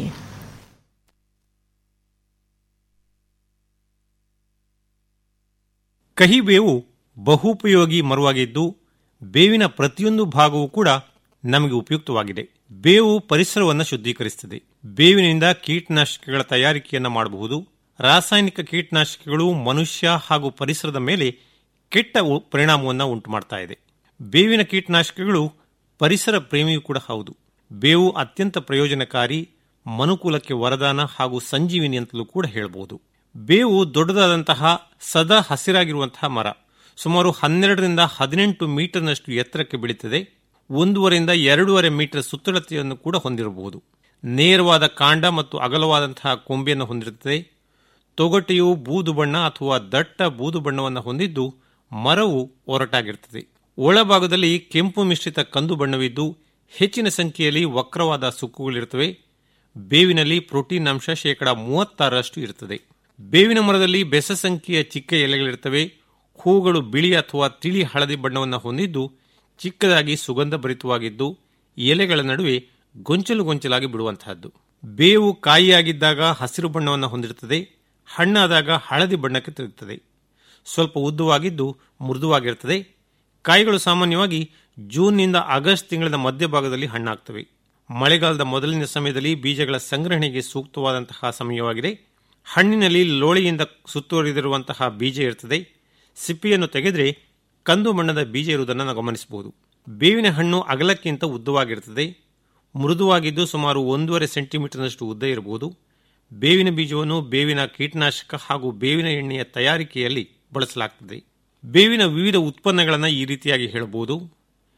ಕಹಿ ಬೇವು ಬಹುಪಯೋಗಿ ಮರವಾಗಿದ್ದು ಬೇವಿನ ಪ್ರತಿಯೊಂದು ಭಾಗವೂ ಕೂಡ ನಮಗೆ ಉಪಯುಕ್ತವಾಗಿದೆ ಬೇವು ಪರಿಸರವನ್ನು ಶುದ್ಧೀಕರಿಸುತ್ತದೆ ಬೇವಿನಿಂದ ಕೀಟನಾಶಕಗಳ ತಯಾರಿಕೆಯನ್ನು ಮಾಡಬಹುದು ರಾಸಾಯನಿಕ ಕೀಟನಾಶಕಗಳು ಮನುಷ್ಯ ಹಾಗೂ ಪರಿಸರದ ಮೇಲೆ ಕೆಟ್ಟ ಉ- ಪರಿಣಾಮವನ್ನು ಉಂಟು ಮಾಡ್ತಾ ಇದೆ ಬೇವಿನ ಕೀಟನಾಶಕಗಳು ಪರಿಸರ ಪ್ರೇಮಿಯೂ ಕೂಡ ಹೌದು ಬೇವು ಅತ್ಯಂತ ಪ್ರಯೋಜನಕಾರಿ ಮನುಕುಲಕ್ಕೆ ವರದಾನ ಹಾಗೂ ಸಂಜೀವಿನಿ ಅಂತಲೂ ಕೂಡ ಹೇಳಬಹುದು ಬೇವು ದೊಡ್ಡದಾದಂತಹ ಸದಾ ಹಸಿರಾಗಿರುವಂತಹ ಮರ ಸುಮಾರು ಹನ್ನೆರಡರಿಂದ ಹದಿನೆಂಟು ಮೀಟರ್ನಷ್ಟು ಎತ್ತರಕ್ಕೆ ಬೆಳೀತದೆ ಒಂದೂವರೆಯಿಂದ ಎರಡೂವರೆ ಮೀಟರ್ ಸುತ್ತಳತೆಯನ್ನು ಕೂಡ ಹೊಂದಿರಬಹುದು ನೇರವಾದ ಕಾಂಡ ಮತ್ತು ಅಗಲವಾದಂತಹ ಕೊಂಬೆಯನ್ನು ಹೊಂದಿರುತ್ತದೆ ತೊಗಟೆಯು ಬೂದು ಬಣ್ಣ ಅಥವಾ ದಟ್ಟ ಬೂದು ಬಣ್ಣವನ್ನು ಹೊಂದಿದ್ದು ಮರವು ಒರಟಾಗಿರುತ್ತದೆ ಒಳಭಾಗದಲ್ಲಿ ಕೆಂಪು ಮಿಶ್ರಿತ ಕಂದು ಬಣ್ಣವಿದ್ದು ಹೆಚ್ಚಿನ ಸಂಖ್ಯೆಯಲ್ಲಿ ವಕ್ರವಾದ ಸುಕ್ಕುಗಳಿರುತ್ತವೆ ಬೇವಿನಲ್ಲಿ ಪ್ರೋಟೀನ್ ಅಂಶ ಶೇಕಡ ಮೂವತ್ತಾರರಷ್ಟು ಇರುತ್ತದೆ ಬೇವಿನ ಮರದಲ್ಲಿ ಬೆಸ ಸಂಖ್ಯೆಯ ಚಿಕ್ಕ ಎಲೆಗಳಿರುತ್ತವೆ ಹೂಗಳು ಬಿಳಿ ಅಥವಾ ತಿಳಿ ಹಳದಿ ಬಣ್ಣವನ್ನು ಹೊಂದಿದ್ದು ಚಿಕ್ಕದಾಗಿ ಸುಗಂಧ ಭರಿತವಾಗಿದ್ದು ಎಲೆಗಳ ನಡುವೆ ಗೊಂಚಲು ಗೊಂಚಲಾಗಿ ಬಿಡುವಂತಹದ್ದು ಬೇವು ಕಾಯಿಯಾಗಿದ್ದಾಗ ಹಸಿರು ಬಣ್ಣವನ್ನು ಹೊಂದಿರುತ್ತದೆ ಹಣ್ಣಾದಾಗ ಹಳದಿ ಬಣ್ಣಕ್ಕೆ ತಿರುಗುತ್ತದೆ ಸ್ವಲ್ಪ ಉದ್ದವಾಗಿದ್ದು ಮೃದುವಾಗಿರುತ್ತದೆ ಕಾಯಿಗಳು ಸಾಮಾನ್ಯವಾಗಿ ಜೂನ್ನಿಂದ ಆಗಸ್ಟ್ ತಿಂಗಳ ಮಧ್ಯಭಾಗದಲ್ಲಿ ಹಣ್ಣಾಗ್ತವೆ ಮಳೆಗಾಲದ ಮೊದಲಿನ ಸಮಯದಲ್ಲಿ ಬೀಜಗಳ ಸಂಗ್ರಹಣೆಗೆ ಸೂಕ್ತವಾದಂತಹ ಸಮಯವಾಗಿದೆ ಹಣ್ಣಿನಲ್ಲಿ ಲೋಳೆಯಿಂದ ಸುತ್ತುವರಿದಿರುವಂತಹ ಬೀಜ ಇರುತ್ತದೆ ಸಿಪ್ಪಿಯನ್ನು ತೆಗೆದರೆ ಕಂದು ಬಣ್ಣದ ಬೀಜ ಇರುವುದನ್ನು ನಾವು ಗಮನಿಸಬಹುದು ಬೇವಿನ ಹಣ್ಣು ಅಗಲಕ್ಕಿಂತ ಉದ್ದವಾಗಿರುತ್ತದೆ ಮೃದುವಾಗಿದ್ದು ಸುಮಾರು ಒಂದೂವರೆ ಸೆಂಟಿಮೀಟರ್ನಷ್ಟು ಉದ್ದ ಇರಬಹುದು ಬೇವಿನ ಬೀಜವನ್ನು ಬೇವಿನ ಕೀಟನಾಶಕ ಹಾಗೂ ಬೇವಿನ ಎಣ್ಣೆಯ ತಯಾರಿಕೆಯಲ್ಲಿ ಬಳಸಲಾಗುತ್ತದೆ ಬೇವಿನ ವಿವಿಧ ಉತ್ಪನ್ನಗಳನ್ನು ಈ ರೀತಿಯಾಗಿ ಹೇಳಬಹುದು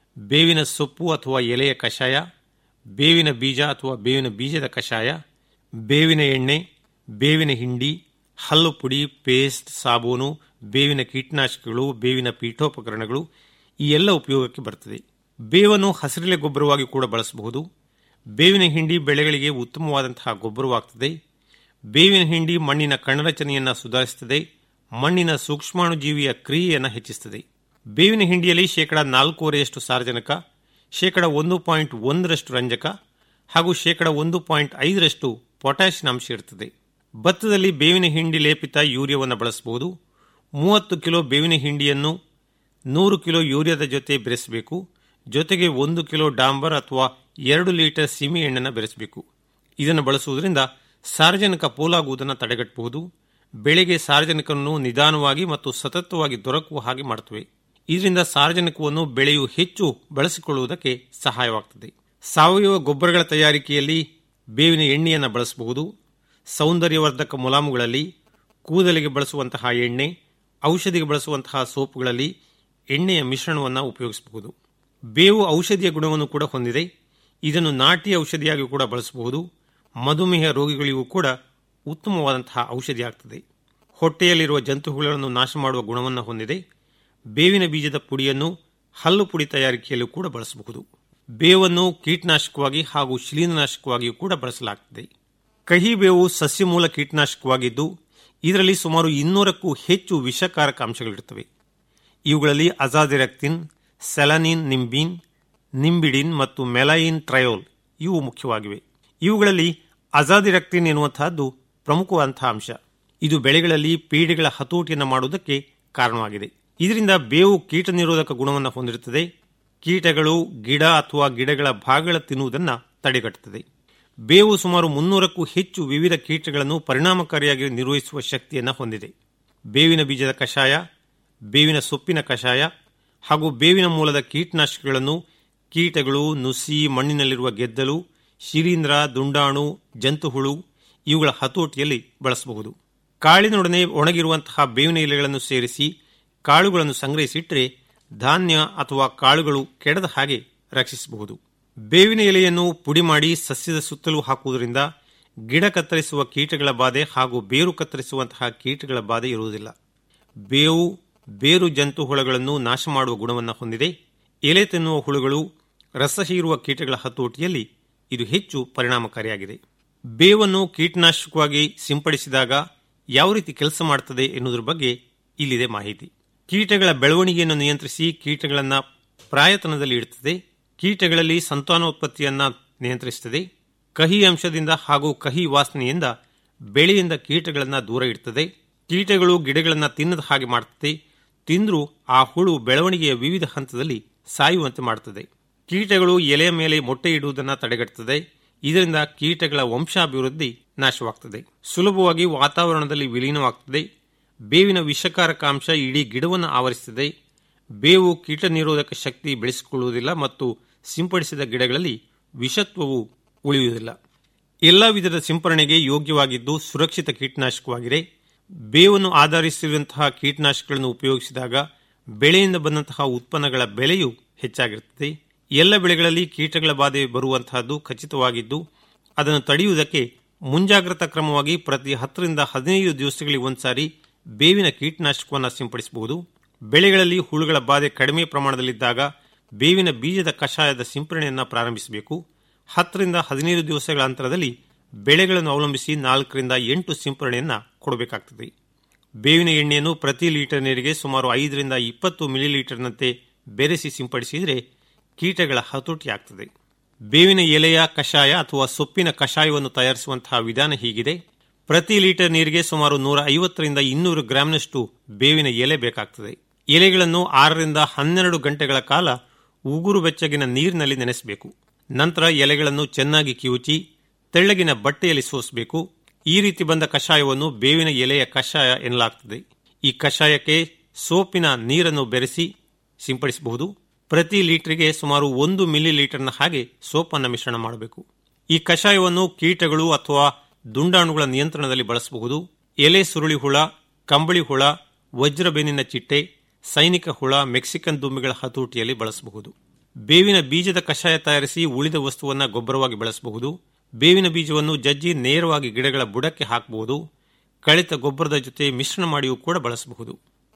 ಬೇವಿನ ಸೊಪ್ಪು ಅಥವಾ ಎಲೆಯ ಕಷಾಯ ಬೇವಿನ ಬೀಜ ಅಥವಾ ಬೇವಿನ ಬೀಜದ ಕಷಾಯ ಬೇವಿನ ಎಣ್ಣೆ ಬೇವಿನ ಹಿಂಡಿ ಹಲ್ಲು ಪುಡಿ ಪೇಸ್ಟ್ ಸಾಬೂನು ಬೇವಿನ ಕೀಟನಾಶಕಗಳು ಬೇವಿನ ಪೀಠೋಪಕರಣಗಳು ಈ ಎಲ್ಲ ಉಪಯೋಗಕ್ಕೆ ಬರುತ್ತದೆ ಬೇವನ್ನು ಹಸಿರೆಲೆ ಗೊಬ್ಬರವಾಗಿ ಕೂಡ ಬಳಸಬಹುದು ಬೇವಿನ ಹಿಂಡಿ ಬೆಳೆಗಳಿಗೆ ಉತ್ತಮವಾದಂತಹ ಗೊಬ್ಬರವಾಗುತ್ತದೆ ಬೇವಿನ ಹಿಂಡಿ ಮಣ್ಣಿನ ಕಣರಚನೆಯನ್ನು ಸುಧಾರಿಸುತ್ತದೆ ಮಣ್ಣಿನ ಸೂಕ್ಷ್ಮಾಣುಜೀವಿಯ ಕ್ರಿಯೆಯನ್ನು ಹೆಚ್ಚಿಸುತ್ತದೆ ಬೇವಿನ ಹಿಂಡಿಯಲ್ಲಿ ಶೇಕಡ ನಾಲ್ಕೂವರೆಯಷ್ಟು ಸಾರಜನಕ ಶೇಕಡ ಒಂದು ಪಾಯಿಂಟ್ ಒಂದರಷ್ಟು ರಂಜಕ ಹಾಗೂ ಶೇಕಡ ಒಂದು ಪಾಯಿಂಟ್ ಐದರಷ್ಟು ಪೊಟ್ಯಾಷಿಯಂ ಅಂಶ ಇರುತ್ತದೆ ಭತ್ತದಲ್ಲಿ ಬೇವಿನ ಹಿಂಡಿ ಲೇಪಿತ ಯೂರಿಯಾವನ್ನು ಬಳಸಬಹುದು ಮೂವತ್ತು ಕಿಲೋ ಬೇವಿನ ಹಿಂಡಿಯನ್ನು ನೂರು ಕಿಲೋ ಯೂರಿಯಾದ ಜೊತೆ ಬೆರೆಸಬೇಕು ಜೊತೆಗೆ ಒಂದು ಕಿಲೋ ಡಾಂಬರ್ ಅಥವಾ ಎರಡು ಲೀಟರ್ ಸಿಮಿ ಎಣ್ಣೆಯನ್ನು ಬೆರೆಸಬೇಕು ಇದನ್ನು ಬಳಸುವುದರಿಂದ ಸಾರ್ವಜನಿಕ ಪೋಲಾಗುವುದನ್ನು ತಡೆಗಟ್ಟಬಹುದು ಬೆಳೆಗೆ ಸಾರ್ವಜನಿಕವನ್ನು ನಿಧಾನವಾಗಿ ಮತ್ತು ಸತತವಾಗಿ ದೊರಕುವ ಹಾಗೆ ಮಾಡುತ್ತವೆ ಇದರಿಂದ ಸಾರ್ವಜನಿಕವನ್ನು ಬೆಳೆಯು ಹೆಚ್ಚು ಬಳಸಿಕೊಳ್ಳುವುದಕ್ಕೆ ಸಹಾಯವಾಗುತ್ತದೆ ಸಾವಯವ ಗೊಬ್ಬರಗಳ ತಯಾರಿಕೆಯಲ್ಲಿ ಬೇವಿನ ಎಣ್ಣೆಯನ್ನು ಬಳಸಬಹುದು ಸೌಂದರ್ಯವರ್ಧಕ ಮುಲಾಮುಗಳಲ್ಲಿ ಕೂದಲಿಗೆ ಬಳಸುವಂತಹ ಎಣ್ಣೆ ಔಷಧಿಗೆ ಬಳಸುವಂತಹ ಸೋಪುಗಳಲ್ಲಿ ಎಣ್ಣೆಯ ಮಿಶ್ರಣವನ್ನು ಉಪಯೋಗಿಸಬಹುದು ಬೇವು ಔಷಧಿಯ ಗುಣವನ್ನು ಕೂಡ ಹೊಂದಿದೆ ಇದನ್ನು ನಾಟಿ ಔಷಧಿಯಾಗಿ ಕೂಡ ಬಳಸಬಹುದು ಮಧುಮೇಹ ರೋಗಿಗಳಿಗೂ ಕೂಡ ಉತ್ತಮವಾದಂತಹ ಔಷಧಿ ಆಗ್ತದೆ ಹೊಟ್ಟೆಯಲ್ಲಿರುವ ಜಂತುಹುಗಳನ್ನು ನಾಶ ಮಾಡುವ ಗುಣವನ್ನು ಹೊಂದಿದೆ ಬೇವಿನ ಬೀಜದ ಪುಡಿಯನ್ನು ಹಲ್ಲು ಪುಡಿ ತಯಾರಿಕೆಯಲ್ಲೂ ಕೂಡ ಬಳಸಬಹುದು ಬೇವನ್ನು ಕೀಟನಾಶಕವಾಗಿ ಹಾಗೂ ಶಿಲೀಂಧ್ರನಾಶಕವಾಗಿಯೂ ಕೂಡ ಬಳಸಲಾಗುತ್ತದೆ ಕಹಿ ಬೇವು ಸಸ್ಯಮೂಲ ಕೀಟನಾಶಕವಾಗಿದ್ದು ಇದರಲ್ಲಿ ಸುಮಾರು ಇನ್ನೂರಕ್ಕೂ ಹೆಚ್ಚು ವಿಷಕಾರಕ ಅಂಶಗಳಿರುತ್ತವೆ ಇವುಗಳಲ್ಲಿ ಅಜಾದಿರಕ್ತಿನ್ ಸೆಲನಿನ್ ನಿಂಬಿನ್ ನಿಂಬಿಡಿನ್ ಮತ್ತು ಮೆಲೈನ್ ಟ್ರಯೋಲ್ ಇವು ಮುಖ್ಯವಾಗಿವೆ ಇವುಗಳಲ್ಲಿ ಅಜಾದಿರಕ್ತಿನ್ ಎನ್ನುವಂತಹದ್ದು ಪ್ರಮುಖವಾದಂತಹ ಅಂಶ ಇದು ಬೆಳೆಗಳಲ್ಲಿ ಪೀಡೆಗಳ ಹತೋಟಿಯನ್ನು ಮಾಡುವುದಕ್ಕೆ ಕಾರಣವಾಗಿದೆ ಇದರಿಂದ ಬೇವು ಕೀಟ ನಿರೋಧಕ ಗುಣವನ್ನು ಹೊಂದಿರುತ್ತದೆ ಕೀಟಗಳು ಗಿಡ ಅಥವಾ ಗಿಡಗಳ ಭಾಗಗಳ ತಿನ್ನುವುದನ್ನು ತಡೆಗಟ್ಟುತ್ತದೆ ಬೇವು ಸುಮಾರು ಮುನ್ನೂರಕ್ಕೂ ಹೆಚ್ಚು ವಿವಿಧ ಕೀಟಗಳನ್ನು ಪರಿಣಾಮಕಾರಿಯಾಗಿ ನಿರ್ವಹಿಸುವ ಶಕ್ತಿಯನ್ನು ಹೊಂದಿದೆ ಬೇವಿನ ಬೀಜದ ಕಷಾಯ ಬೇವಿನ ಸೊಪ್ಪಿನ ಕಷಾಯ ಹಾಗೂ ಬೇವಿನ ಮೂಲದ ಕೀಟನಾಶಕಗಳನ್ನು ಕೀಟಗಳು ನುಸಿ ಮಣ್ಣಿನಲ್ಲಿರುವ ಗೆದ್ದಲು ಶಿಲೀಂಧ್ರ ದುಂಡಾಣು ಜಂತುಹುಳು ಇವುಗಳ ಹತೋಟಿಯಲ್ಲಿ ಬಳಸಬಹುದು ಕಾಳಿನೊಡನೆ ಒಣಗಿರುವಂತಹ ಬೇವಿನ ಎಲೆಗಳನ್ನು ಸೇರಿಸಿ ಕಾಳುಗಳನ್ನು ಸಂಗ್ರಹಿಸಿಟ್ಟರೆ ಧಾನ್ಯ ಅಥವಾ ಕಾಳುಗಳು ಕೆಡದ ಹಾಗೆ ರಕ್ಷಿಸಬಹುದು ಬೇವಿನ ಎಲೆಯನ್ನು ಪುಡಿ ಮಾಡಿ ಸಸ್ಯದ ಸುತ್ತಲೂ ಹಾಕುವುದರಿಂದ ಗಿಡ ಕತ್ತರಿಸುವ ಕೀಟಗಳ ಬಾಧೆ ಹಾಗೂ ಬೇರು ಕತ್ತರಿಸುವಂತಹ ಕೀಟಗಳ ಬಾಧೆ ಇರುವುದಿಲ್ಲ ಬೇವು ಬೇರು ಜಂತು ಹುಳಗಳನ್ನು ನಾಶ ಮಾಡುವ ಗುಣವನ್ನು ಹೊಂದಿದೆ ಎಲೆ ತಿನ್ನುವ ಹುಳುಗಳು ರಸ ಹೀರುವ ಕೀಟಗಳ ಹತೋಟಿಯಲ್ಲಿ ಇದು ಹೆಚ್ಚು ಪರಿಣಾಮಕಾರಿಯಾಗಿದೆ ಬೇವನ್ನು ಕೀಟನಾಶಕವಾಗಿ ಸಿಂಪಡಿಸಿದಾಗ ಯಾವ ರೀತಿ ಕೆಲಸ ಮಾಡುತ್ತದೆ ಎನ್ನುವುದರ ಬಗ್ಗೆ ಇಲ್ಲಿದೆ ಮಾಹಿತಿ ಕೀಟಗಳ ಬೆಳವಣಿಗೆಯನ್ನು ನಿಯಂತ್ರಿಸಿ ಕೀಟಗಳನ್ನು ಪ್ರಾಯತನದಲ್ಲಿ ಇಡುತ್ತದೆ ಕೀಟಗಳಲ್ಲಿ ಸಂತಾನೋತ್ಪತ್ತಿಯನ್ನ ನಿಯಂತ್ರಿಸುತ್ತದೆ ಕಹಿ ಅಂಶದಿಂದ ಹಾಗೂ ಕಹಿ ವಾಸನೆಯಿಂದ ಬೆಳೆಯಿಂದ ಕೀಟಗಳನ್ನು ದೂರ ಇಡುತ್ತದೆ ಕೀಟಗಳು ಗಿಡಗಳನ್ನು ತಿನ್ನದ ಹಾಗೆ ಮಾಡುತ್ತದೆ ತಿಂದರೂ ಆ ಹುಳು ಬೆಳವಣಿಗೆಯ ವಿವಿಧ ಹಂತದಲ್ಲಿ ಸಾಯುವಂತೆ ಮಾಡುತ್ತದೆ ಕೀಟಗಳು ಎಲೆಯ ಮೇಲೆ ಮೊಟ್ಟೆ ಇಡುವುದನ್ನು ತಡೆಗಟ್ಟುತ್ತದೆ ಇದರಿಂದ ಕೀಟಗಳ ವಂಶಾಭಿವೃದ್ಧಿ ನಾಶವಾಗುತ್ತದೆ ಸುಲಭವಾಗಿ ವಾತಾವರಣದಲ್ಲಿ ವಿಲೀನವಾಗುತ್ತದೆ ಬೇವಿನ ವಿಷಕಾರಕ ಅಂಶ ಇಡೀ ಗಿಡವನ್ನು ಆವರಿಸುತ್ತದೆ ಬೇವು ಕೀಟ ನಿರೋಧಕ ಶಕ್ತಿ ಬೆಳೆಸಿಕೊಳ್ಳುವುದಿಲ್ಲ ಮತ್ತು ಸಿಂಪಡಿಸಿದ ಗಿಡಗಳಲ್ಲಿ ವಿಷತ್ವವು ಉಳಿಯುವುದಿಲ್ಲ ಎಲ್ಲ ವಿಧದ ಸಿಂಪರಣೆಗೆ ಯೋಗ್ಯವಾಗಿದ್ದು ಸುರಕ್ಷಿತ ಕೀಟನಾಶಕವಾಗಿದೆ ಬೇವನ್ನು ಆಧರಿಸಿರುವಂತಹ ಕೀಟನಾಶಕಗಳನ್ನು ಉಪಯೋಗಿಸಿದಾಗ ಬೆಳೆಯಿಂದ ಬಂದಂತಹ ಉತ್ಪನ್ನಗಳ ಬೆಲೆಯು ಹೆಚ್ಚಾಗಿರುತ್ತದೆ ಎಲ್ಲ ಬೆಳೆಗಳಲ್ಲಿ ಕೀಟಗಳ ಬಾಧೆ ಬರುವಂತಹದ್ದು ಖಚಿತವಾಗಿದ್ದು ಅದನ್ನು ತಡೆಯುವುದಕ್ಕೆ ಮುಂಜಾಗ್ರತಾ ಕ್ರಮವಾಗಿ ಪ್ರತಿ ಹತ್ತರಿಂದ ಹದಿನೈದು ದಿವಸಗಳಿಗೆ ಒಂದ್ಸಾರಿ ಬೇವಿನ ಕೀಟನಾಶಕವನ್ನು ಸಿಂಪಡಿಸಬಹುದು ಬೆಳೆಗಳಲ್ಲಿ ಹುಳುಗಳ ಬಾಧೆ ಕಡಿಮೆ ಪ್ರಮಾಣದಲ್ಲಿದ್ದಾಗ ಬೇವಿನ ಬೀಜದ ಕಷಾಯದ ಸಿಂಪರಣೆಯನ್ನು ಪ್ರಾರಂಭಿಸಬೇಕು ಹತ್ತರಿಂದ ಹದಿನೈದು ದಿವಸಗಳ ಅಂತರದಲ್ಲಿ ಬೆಳೆಗಳನ್ನು ಅವಲಂಬಿಸಿ ನಾಲ್ಕರಿಂದ ಎಂಟು ಸಿಂಪರಣೆಯನ್ನು ಕೊಡಬೇಕಾಗ್ತದೆ ಬೇವಿನ ಎಣ್ಣೆಯನ್ನು ಪ್ರತಿ ಲೀಟರ್ ನೀರಿಗೆ ಸುಮಾರು ಐದರಿಂದ ಇಪ್ಪತ್ತು ಮಿಲಿಲೀಟರ್ನಂತೆ ಬೆರೆಸಿ ಸಿಂಪಡಿಸಿದರೆ ಕೀಟಗಳ ಹತೋಟಿ ಆಗ್ತದೆ ಬೇವಿನ ಎಲೆಯ ಕಷಾಯ ಅಥವಾ ಸೊಪ್ಪಿನ ಕಷಾಯವನ್ನು ತಯಾರಿಸುವಂತಹ ವಿಧಾನ ಹೀಗಿದೆ ಪ್ರತಿ ಲೀಟರ್ ನೀರಿಗೆ ಸುಮಾರು ನೂರ ಐವತ್ತರಿಂದ ಇನ್ನೂರು ಗ್ರಾಂನಷ್ಟು ಬೇವಿನ ಎಲೆ ಬೇಕಾಗ್ತದೆ ಎಲೆಗಳನ್ನು ಆರರಿಂದ ಹನ್ನೆರಡು ಗಂಟೆಗಳ ಕಾಲ ಉಗುರು ಬೆಚ್ಚಗಿನ ನೀರಿನಲ್ಲಿ ನೆನೆಸಬೇಕು ನಂತರ ಎಲೆಗಳನ್ನು ಚೆನ್ನಾಗಿ ಕಿವುಚಿ ತೆಳ್ಳಗಿನ ಬಟ್ಟೆಯಲ್ಲಿ ಸೋಸಬೇಕು ಈ ರೀತಿ ಬಂದ ಕಷಾಯವನ್ನು ಬೇವಿನ ಎಲೆಯ ಕಷಾಯ ಎನ್ನಲಾಗ್ತದೆ ಈ ಕಷಾಯಕ್ಕೆ ಸೋಪಿನ ನೀರನ್ನು ಬೆರೆಸಿ ಸಿಂಪಡಿಸಬಹುದು ಪ್ರತಿ ಲೀಟರ್ಗೆ ಸುಮಾರು ಒಂದು ಮಿಲಿ ಲೀಟರ್ನ ಹಾಗೆ ಸೋಪನ್ನು ಮಿಶ್ರಣ ಮಾಡಬೇಕು ಈ ಕಷಾಯವನ್ನು ಕೀಟಗಳು ಅಥವಾ ದುಂಡಾಣುಗಳ ನಿಯಂತ್ರಣದಲ್ಲಿ ಬಳಸಬಹುದು ಎಲೆ ಸುರುಳಿ ಹುಳ ಕಂಬಳಿ ಹುಳ ವಜ್ರಬೆನ್ನಿನ ಚಿಟ್ಟೆ ಸೈನಿಕ ಹುಳ ಮೆಕ್ಸಿಕನ್ ದುಂಬಿಗಳ ಹತೋಟಿಯಲ್ಲಿ ಬಳಸಬಹುದು ಬೇವಿನ ಬೀಜದ ಕಷಾಯ ತಯಾರಿಸಿ ಉಳಿದ ವಸ್ತುವನ್ನು ಗೊಬ್ಬರವಾಗಿ ಬಳಸಬಹುದು ಬೇವಿನ ಬೀಜವನ್ನು ಜಜ್ಜಿ ನೇರವಾಗಿ ಗಿಡಗಳ ಬುಡಕ್ಕೆ ಹಾಕಬಹುದು ಕಳಿತ ಗೊಬ್ಬರದ ಜೊತೆ ಮಿಶ್ರಣ ಮಾಡಿಯೂ ಕೂಡ ಬಳಸಬಹುದು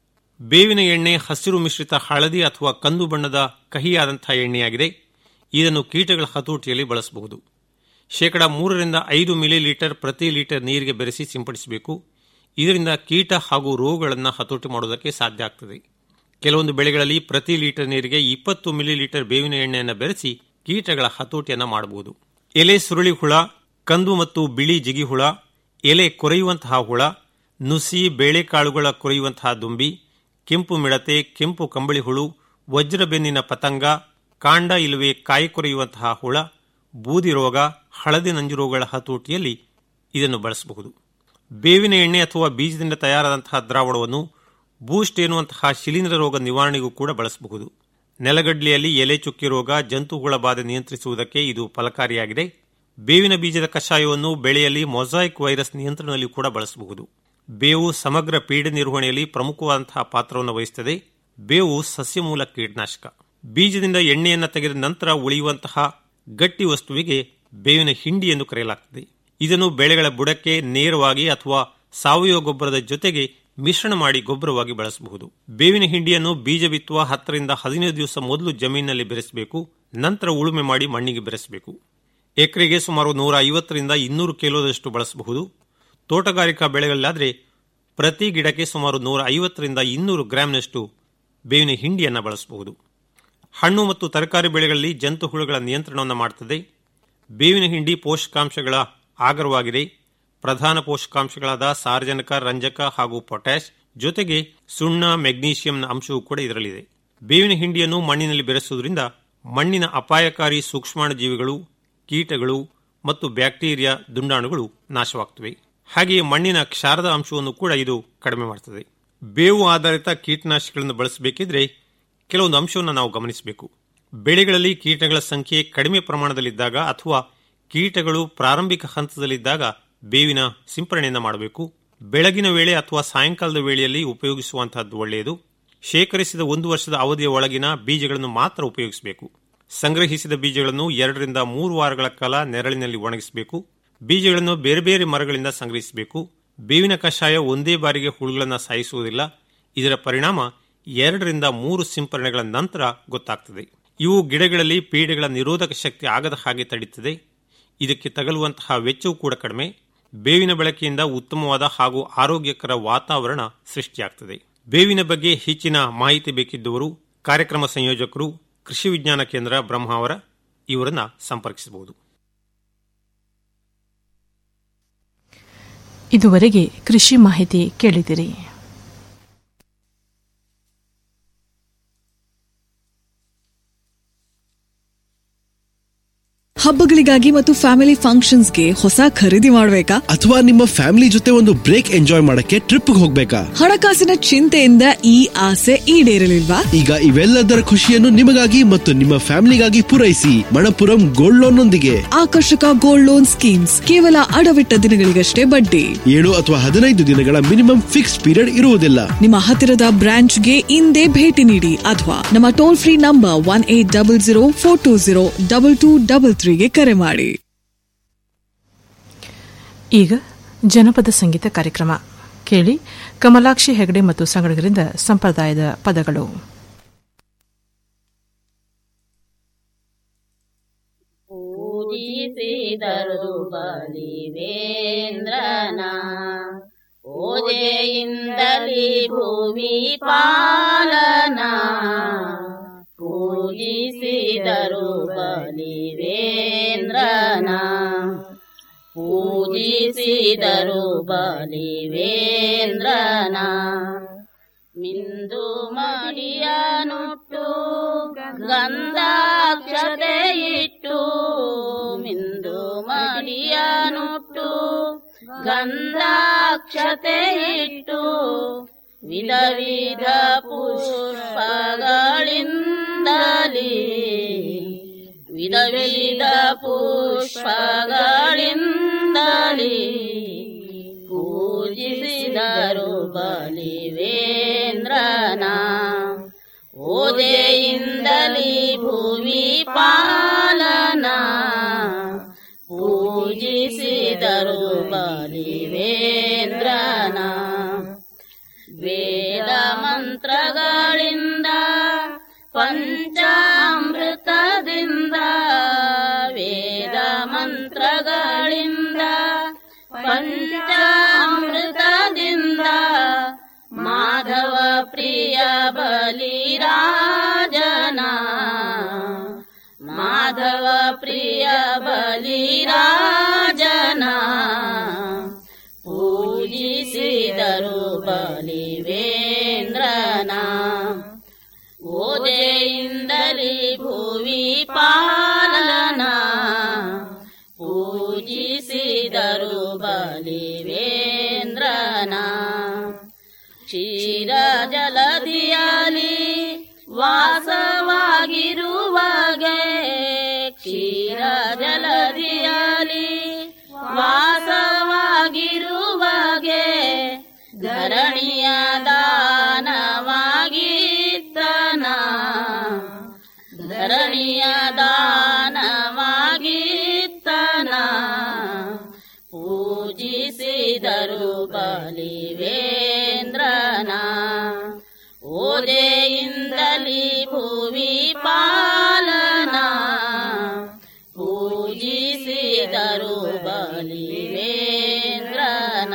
ಬೇವಿನ ಎಣ್ಣೆ ಹಸಿರು ಮಿಶ್ರಿತ ಹಳದಿ ಅಥವಾ ಕಂದು ಬಣ್ಣದ ಕಹಿಯಾದಂತಹ ಎಣ್ಣೆಯಾಗಿದೆ ಇದನ್ನು ಕೀಟಗಳ ಹತೋಟಿಯಲ್ಲಿ ಬಳಸಬಹುದು ಶೇಕಡ ಮೂರರಿಂದ ಐದು ಮಿಲಿ ಲೀಟರ್ ಪ್ರತಿ ಲೀಟರ್ ನೀರಿಗೆ ಬೆರೆಸಿ ಸಿಂಪಡಿಸಬೇಕು ಇದರಿಂದ ಕೀಟ ಹಾಗೂ ರೋಗಗಳನ್ನು ಹತೋಟಿ ಮಾಡುವುದಕ್ಕೆ ಸಾಧ್ಯ ಆಗ್ತದೆ ಕೆಲವೊಂದು ಬೆಳೆಗಳಲ್ಲಿ ಪ್ರತಿ ಲೀಟರ್ ನೀರಿಗೆ ಇಪ್ಪತ್ತು ಮಿಲಿ ಲೀಟರ್ ಬೇವಿನ ಎಣ್ಣೆಯನ್ನು ಬೆರೆಸಿ ಕೀಟಗಳ ಹತೋಟಿಯನ್ನು ಮಾಡಬಹುದು ಎಲೆ ಸುರುಳಿ ಹುಳ ಕಂದು ಮತ್ತು ಬಿಳಿ ಜಿಗಿ ಹುಳ ಎಲೆ ಕೊರೆಯುವಂತಹ ಹುಳ ನುಸಿ ಬೇಳೆಕಾಳುಗಳ ಕೊರೆಯುವಂತಹ ದುಂಬಿ ಕೆಂಪು ಮಿಡತೆ ಕೆಂಪು ಕಂಬಳಿ ಹುಳು ವಜ್ರಬೆನ್ನಿನ ಪತಂಗ ಕಾಂಡ ಇಲ್ಲವೇ ಕಾಯಿ ಕೊರೆಯುವಂತಹ ಹುಳ ಬೂದಿ ರೋಗ ಹಳದಿ ನಂಜು ರೋಗಗಳ ಹತೋಟಿಯಲ್ಲಿ ಇದನ್ನು ಬಳಸಬಹುದು ಬೇವಿನ ಎಣ್ಣೆ ಅಥವಾ ಬೀಜದಿಂದ ತಯಾರಾದಂತಹ ದ್ರಾವಣವನ್ನು ಬೂಸ್ಟ್ ಎನ್ನುವಂತಹ ಶಿಲೀಂಧ್ರ ರೋಗ ನಿವಾರಣೆಗೂ ಕೂಡ ಬಳಸಬಹುದು ನೆಲಗಡ್ಲೆಯಲ್ಲಿ ಎಲೆ ಚುಕ್ಕಿ ರೋಗ ಜಂತುಹುಳ ಬಾಧೆ ನಿಯಂತ್ರಿಸುವುದಕ್ಕೆ ಇದು ಫಲಕಾರಿಯಾಗಿದೆ ಬೇವಿನ ಬೀಜದ ಕಷಾಯವನ್ನು ಬೆಳೆಯಲ್ಲಿ ಮೊಸಾಯಿಕ್ ವೈರಸ್ ನಿಯಂತ್ರಣದಲ್ಲಿ ಕೂಡ ಬಳಸಬಹುದು ಬೇವು ಸಮಗ್ರ ಪೀಡೆ ನಿರ್ವಹಣೆಯಲ್ಲಿ ಪ್ರಮುಖವಾದಂತಹ ಪಾತ್ರವನ್ನು ವಹಿಸುತ್ತದೆ ಬೇವು ಸಸ್ಯಮೂಲ ಕೀಟನಾಶಕ ಬೀಜದಿಂದ ಎಣ್ಣೆಯನ್ನು ತೆಗೆದ ನಂತರ ಉಳಿಯುವಂತಹ ಗಟ್ಟಿ ವಸ್ತುವಿಗೆ ಬೇವಿನ ಹಿಂಡಿ ಎಂದು ಕರೆಯಲಾಗುತ್ತದೆ ಇದನ್ನು ಬೆಳೆಗಳ ಬುಡಕ್ಕೆ ನೇರವಾಗಿ ಅಥವಾ ಸಾವಯವ ಗೊಬ್ಬರದ ಜೊತೆಗೆ ಮಿಶ್ರಣ ಮಾಡಿ ಗೊಬ್ಬರವಾಗಿ ಬಳಸಬಹುದು ಬೇವಿನ ಹಿಂಡಿಯನ್ನು ಬೀಜ ಬಿತ್ತುವ ಹತ್ತರಿಂದ ಹದಿನೈದು ದಿವಸ ಮೊದಲು ಜಮೀನಿನಲ್ಲಿ ಬೆರೆಸಬೇಕು ನಂತರ ಉಳುಮೆ ಮಾಡಿ ಮಣ್ಣಿಗೆ ಬೆರೆಸಬೇಕು ಎಕರೆಗೆ ಸುಮಾರು ನೂರ ಐವತ್ತರಿಂದ ಇನ್ನೂರು ಕಿಲೋದಷ್ಟು ಬಳಸಬಹುದು ತೋಟಗಾರಿಕಾ ಬೆಳೆಗಳಲ್ಲಾದರೆ ಪ್ರತಿ ಗಿಡಕ್ಕೆ ಸುಮಾರು ನೂರ ಐವತ್ತರಿಂದ ಇನ್ನೂರು ಗ್ರಾಂನಷ್ಟು ಬೇವಿನ ಹಿಂಡಿಯನ್ನು ಬಳಸಬಹುದು ಹಣ್ಣು ಮತ್ತು ತರಕಾರಿ ಬೆಳೆಗಳಲ್ಲಿ ಜಂತು ಹುಳುಗಳ ನಿಯಂತ್ರಣವನ್ನು ಮಾಡುತ್ತದೆ ಬೇವಿನ ಹಿಂಡಿ ಪೋಷಕಾಂಶಗಳ ಆಗರವಾಗಿದೆ ಪ್ರಧಾನ ಪೋಷಕಾಂಶಗಳಾದ ಸಾರಜನಕ ರಂಜಕ ಹಾಗೂ ಪೊಟ್ಯಾಶ್ ಜೊತೆಗೆ ಸುಣ್ಣ ಮೆಗ್ನೀಷಿಯಂನ ಅಂಶವೂ ಕೂಡ ಇದರಲ್ಲಿದೆ ಬೇವಿನ ಹಿಂಡಿಯನ್ನು ಮಣ್ಣಿನಲ್ಲಿ ಬೆರೆಸುವುದರಿಂದ ಮಣ್ಣಿನ ಅಪಾಯಕಾರಿ ಸೂಕ್ಷ್ಮಾಣುಜೀವಿಗಳು ಕೀಟಗಳು ಮತ್ತು ಬ್ಯಾಕ್ಟೀರಿಯಾ ದುಂಡಾಣುಗಳು ನಾಶವಾಗುತ್ತವೆ ಹಾಗೆಯೇ ಮಣ್ಣಿನ ಕ್ಷಾರದ ಅಂಶವನ್ನು ಕೂಡ ಇದು ಕಡಿಮೆ ಮಾಡುತ್ತದೆ ಬೇವು ಆಧಾರಿತ ಕೀಟನಾಶಕಗಳನ್ನು ಬಳಸಬೇಕಿದ್ರೆ ಕೆಲವೊಂದು ಅಂಶವನ್ನು ನಾವು ಗಮನಿಸಬೇಕು ಬೆಳೆಗಳಲ್ಲಿ ಕೀಟಗಳ ಸಂಖ್ಯೆ ಕಡಿಮೆ ಪ್ರಮಾಣದಲ್ಲಿದ್ದಾಗ ಅಥವಾ ಕೀಟಗಳು ಪ್ರಾರಂಭಿಕ ಹಂತದಲ್ಲಿದ್ದಾಗ ಬೇವಿನ ಸಿಂಪರಣೆಯನ್ನು ಮಾಡಬೇಕು ಬೆಳಗಿನ ವೇಳೆ ಅಥವಾ ಸಾಯಂಕಾಲದ ವೇಳೆಯಲ್ಲಿ ಉಪಯೋಗಿಸುವಂತಹದ್ದು ಒಳ್ಳೆಯದು ಶೇಖರಿಸಿದ ಒಂದು ವರ್ಷದ ಅವಧಿಯ ಒಳಗಿನ ಬೀಜಗಳನ್ನು ಮಾತ್ರ ಉಪಯೋಗಿಸಬೇಕು ಸಂಗ್ರಹಿಸಿದ ಬೀಜಗಳನ್ನು ಎರಡರಿಂದ ಮೂರು ವಾರಗಳ ಕಾಲ ನೆರಳಿನಲ್ಲಿ ಒಣಗಿಸಬೇಕು ಬೀಜಗಳನ್ನು ಬೇರೆ ಬೇರೆ ಮರಗಳಿಂದ ಸಂಗ್ರಹಿಸಬೇಕು ಬೇವಿನ ಕಷಾಯ ಒಂದೇ ಬಾರಿಗೆ ಹುಳುಗಳನ್ನು ಸಾಯಿಸುವುದಿಲ್ಲ ಇದರ ಪರಿಣಾಮ ಎರಡರಿಂದ ಮೂರು ಸಿಂಪರಣೆಗಳ ನಂತರ ಗೊತ್ತಾಗ್ತದೆ ಇವು ಗಿಡಗಳಲ್ಲಿ ಪೀಡೆಗಳ ನಿರೋಧಕ ಶಕ್ತಿ ಆಗದ ಹಾಗೆ ತಡೆಯುತ್ತದೆ ಇದಕ್ಕೆ ತಗಲುವಂತಹ ವೆಚ್ಚವೂ ಕೂಡ ಕಡಿಮೆ ಬೇವಿನ ಬಳಕೆಯಿಂದ ಉತ್ತಮವಾದ ಹಾಗೂ ಆರೋಗ್ಯಕರ ವಾತಾವರಣ ಸೃಷ್ಟಿಯಾಗ್ತದೆ ಬೇವಿನ ಬಗ್ಗೆ ಹೆಚ್ಚಿನ ಮಾಹಿತಿ ಬೇಕಿದ್ದವರು ಕಾರ್ಯಕ್ರಮ ಸಂಯೋಜಕರು ಕೃಷಿ ವಿಜ್ಞಾನ ಕೇಂದ್ರ ಬ್ರಹ್ಮಾವರ ಇವರನ್ನ ಸಂಪರ್ಕಿಸಬಹುದು ಇದುವರೆಗೆ ಕೃಷಿ ಮಾಹಿತಿ ಕೇಳಿದಿರಿ ಹಬ್ಬಗಳಿಗಾಗಿ ಮತ್ತು ಫ್ಯಾಮಿಲಿ ಫಂಕ್ಷನ್ಸ್ಗೆ ಹೊಸ ಖರೀದಿ ಮಾಡಬೇಕಾ ಅಥವಾ ನಿಮ್ಮ ಫ್ಯಾಮಿಲಿ ಜೊತೆ ಒಂದು ಬ್ರೇಕ್ ಎಂಜಾಯ್ ಮಾಡಕ್ಕೆ ಟ್ರಿಪ್ ಹೋಗ್ಬೇಕಾ ಹಣಕಾಸಿನ ಚಿಂತೆಯಿಂದ ಈ ಆಸೆ ಈಡೇರಲಿಲ್ವಾ ಈಗ ಇವೆಲ್ಲದರ ಖುಷಿಯನ್ನು ನಿಮಗಾಗಿ ಮತ್ತು ನಿಮ್ಮ ಫ್ಯಾಮಿಲಿಗಾಗಿ ಪೂರೈಸಿ ಮಣಪುರಂ ಗೋಲ್ಡ್ ಲೋನ್ ನೊಂದಿಗೆ ಆಕರ್ಷಕ ಗೋಲ್ಡ್ ಲೋನ್ ಸ್ಕೀಮ್ಸ್ ಕೇವಲ ಅಡವಿಟ್ಟ ದಿನಗಳಿಗಷ್ಟೇ ಬಡ್ಡಿ ಏಳು ಅಥವಾ ಹದಿನೈದು ದಿನಗಳ ಮಿನಿಮಮ್ ಫಿಕ್ಸ್ ಪೀರಿಯಡ್ ಇರುವುದಿಲ್ಲ ನಿಮ್ಮ ಹತ್ತಿರದ ಬ್ರಾಂಚ್ಗೆ ಇಂದೇ ಭೇಟಿ ನೀಡಿ ಅಥವಾ ನಮ್ಮ toll free number one eight double zero four two zero double two double ತ್ರೀಗೆ ಕರೆ ಮಾಡಿ ಈಗ ಜನಪದ ಸಂಗೀತ ಕಾರ್ಯಕ್ರಮ ಕೇಳಿ ಕಮಲಾಕ್ಷಿ ಹೆಗಡೆ ಮತ್ತು ಸಂಗಡಿಗರಿಂದ ಸಂಪ್ರದಾಯದ ಪದಗಳು ಪೂಜಿಸಿದರು ಬಲಿವೇಂದ್ರನ ಪೂಜೆಯಿಂದಲೇ ಭೂಮಿ ಪಾಲನ ಪೂಜಿಸಿದರು ಬಲಿವೇಂದ್ರನ ಪೂಜಿಸಿದರು ಬಲಿವೇಂದ್ರನ ಮಿಂದು ಮಡಿಯನುಟ್ಟು ಗಂಧಾಕ್ಷತೆ ಇಟ್ಟು ಮಿಂದು ಮಡಿಯನುಟ್ಟು ಗಂಧಾಕ್ಷತೆ ಇಟ್ಟು ವಿಧ ವಿಧ ಪುಷ್ಪಗಳಿಂದಲೇ ವಿಧ ವಿಧ ಪುಷ್ಪಗಳಿಂದಲೇ ಪೂಜಿಸಿದರು ಬಲಿವೇಂದ್ರನ ಓದೆಯಿಂದಲೇ ಭೂಮಿ ಪಾಲನ ಪೂಜಿಸಿದರು ಪಂಚಾಮೃತದಿಂದ ವೇದ ಮಂತ್ರಗಳಿಂದ ಪಂಚಾಮೃತದಿಂದ ಮಾಧವ ಪ್ರಿಯ ಬಲಿರಾಜನ ಮಾಧವ ಪ್ರಿಯ ಬಲಿರಾಜನ ಪೂಜಿಸಿದರು ಬಲಿವೇಂದ್ರನ ಓದೆಯಿಂದಲಿ ಭುವಿ ಪಾಲನ ಪೂಜಿಸಿದರು ಬಲಿವೇಂದ್ರನ ಕ್ಷೀರ ಜಲದಿಯಲಿ ವಾಸವಾಗಿರುವಾಗೆ ಕ್ಷೀರ ಜಲದಿಯಲಿ ವಾಸವಾಗಿರುವಾಗೆ ಧರಣಿಯ ದಾನವಾಗಿದ್ದನ ಧರಣಿಯ ದಾನವಾಗಿದ್ದನ ಪೂಜಿಸಿದರು ಬಲಿವೇಂದ್ರನ ಓದೆಯಿಂದಲಿ ಭುವಿ ಪಾಲನ ಪೂಜಿಸಿದರು ಬಲಿವೇಂದ್ರನ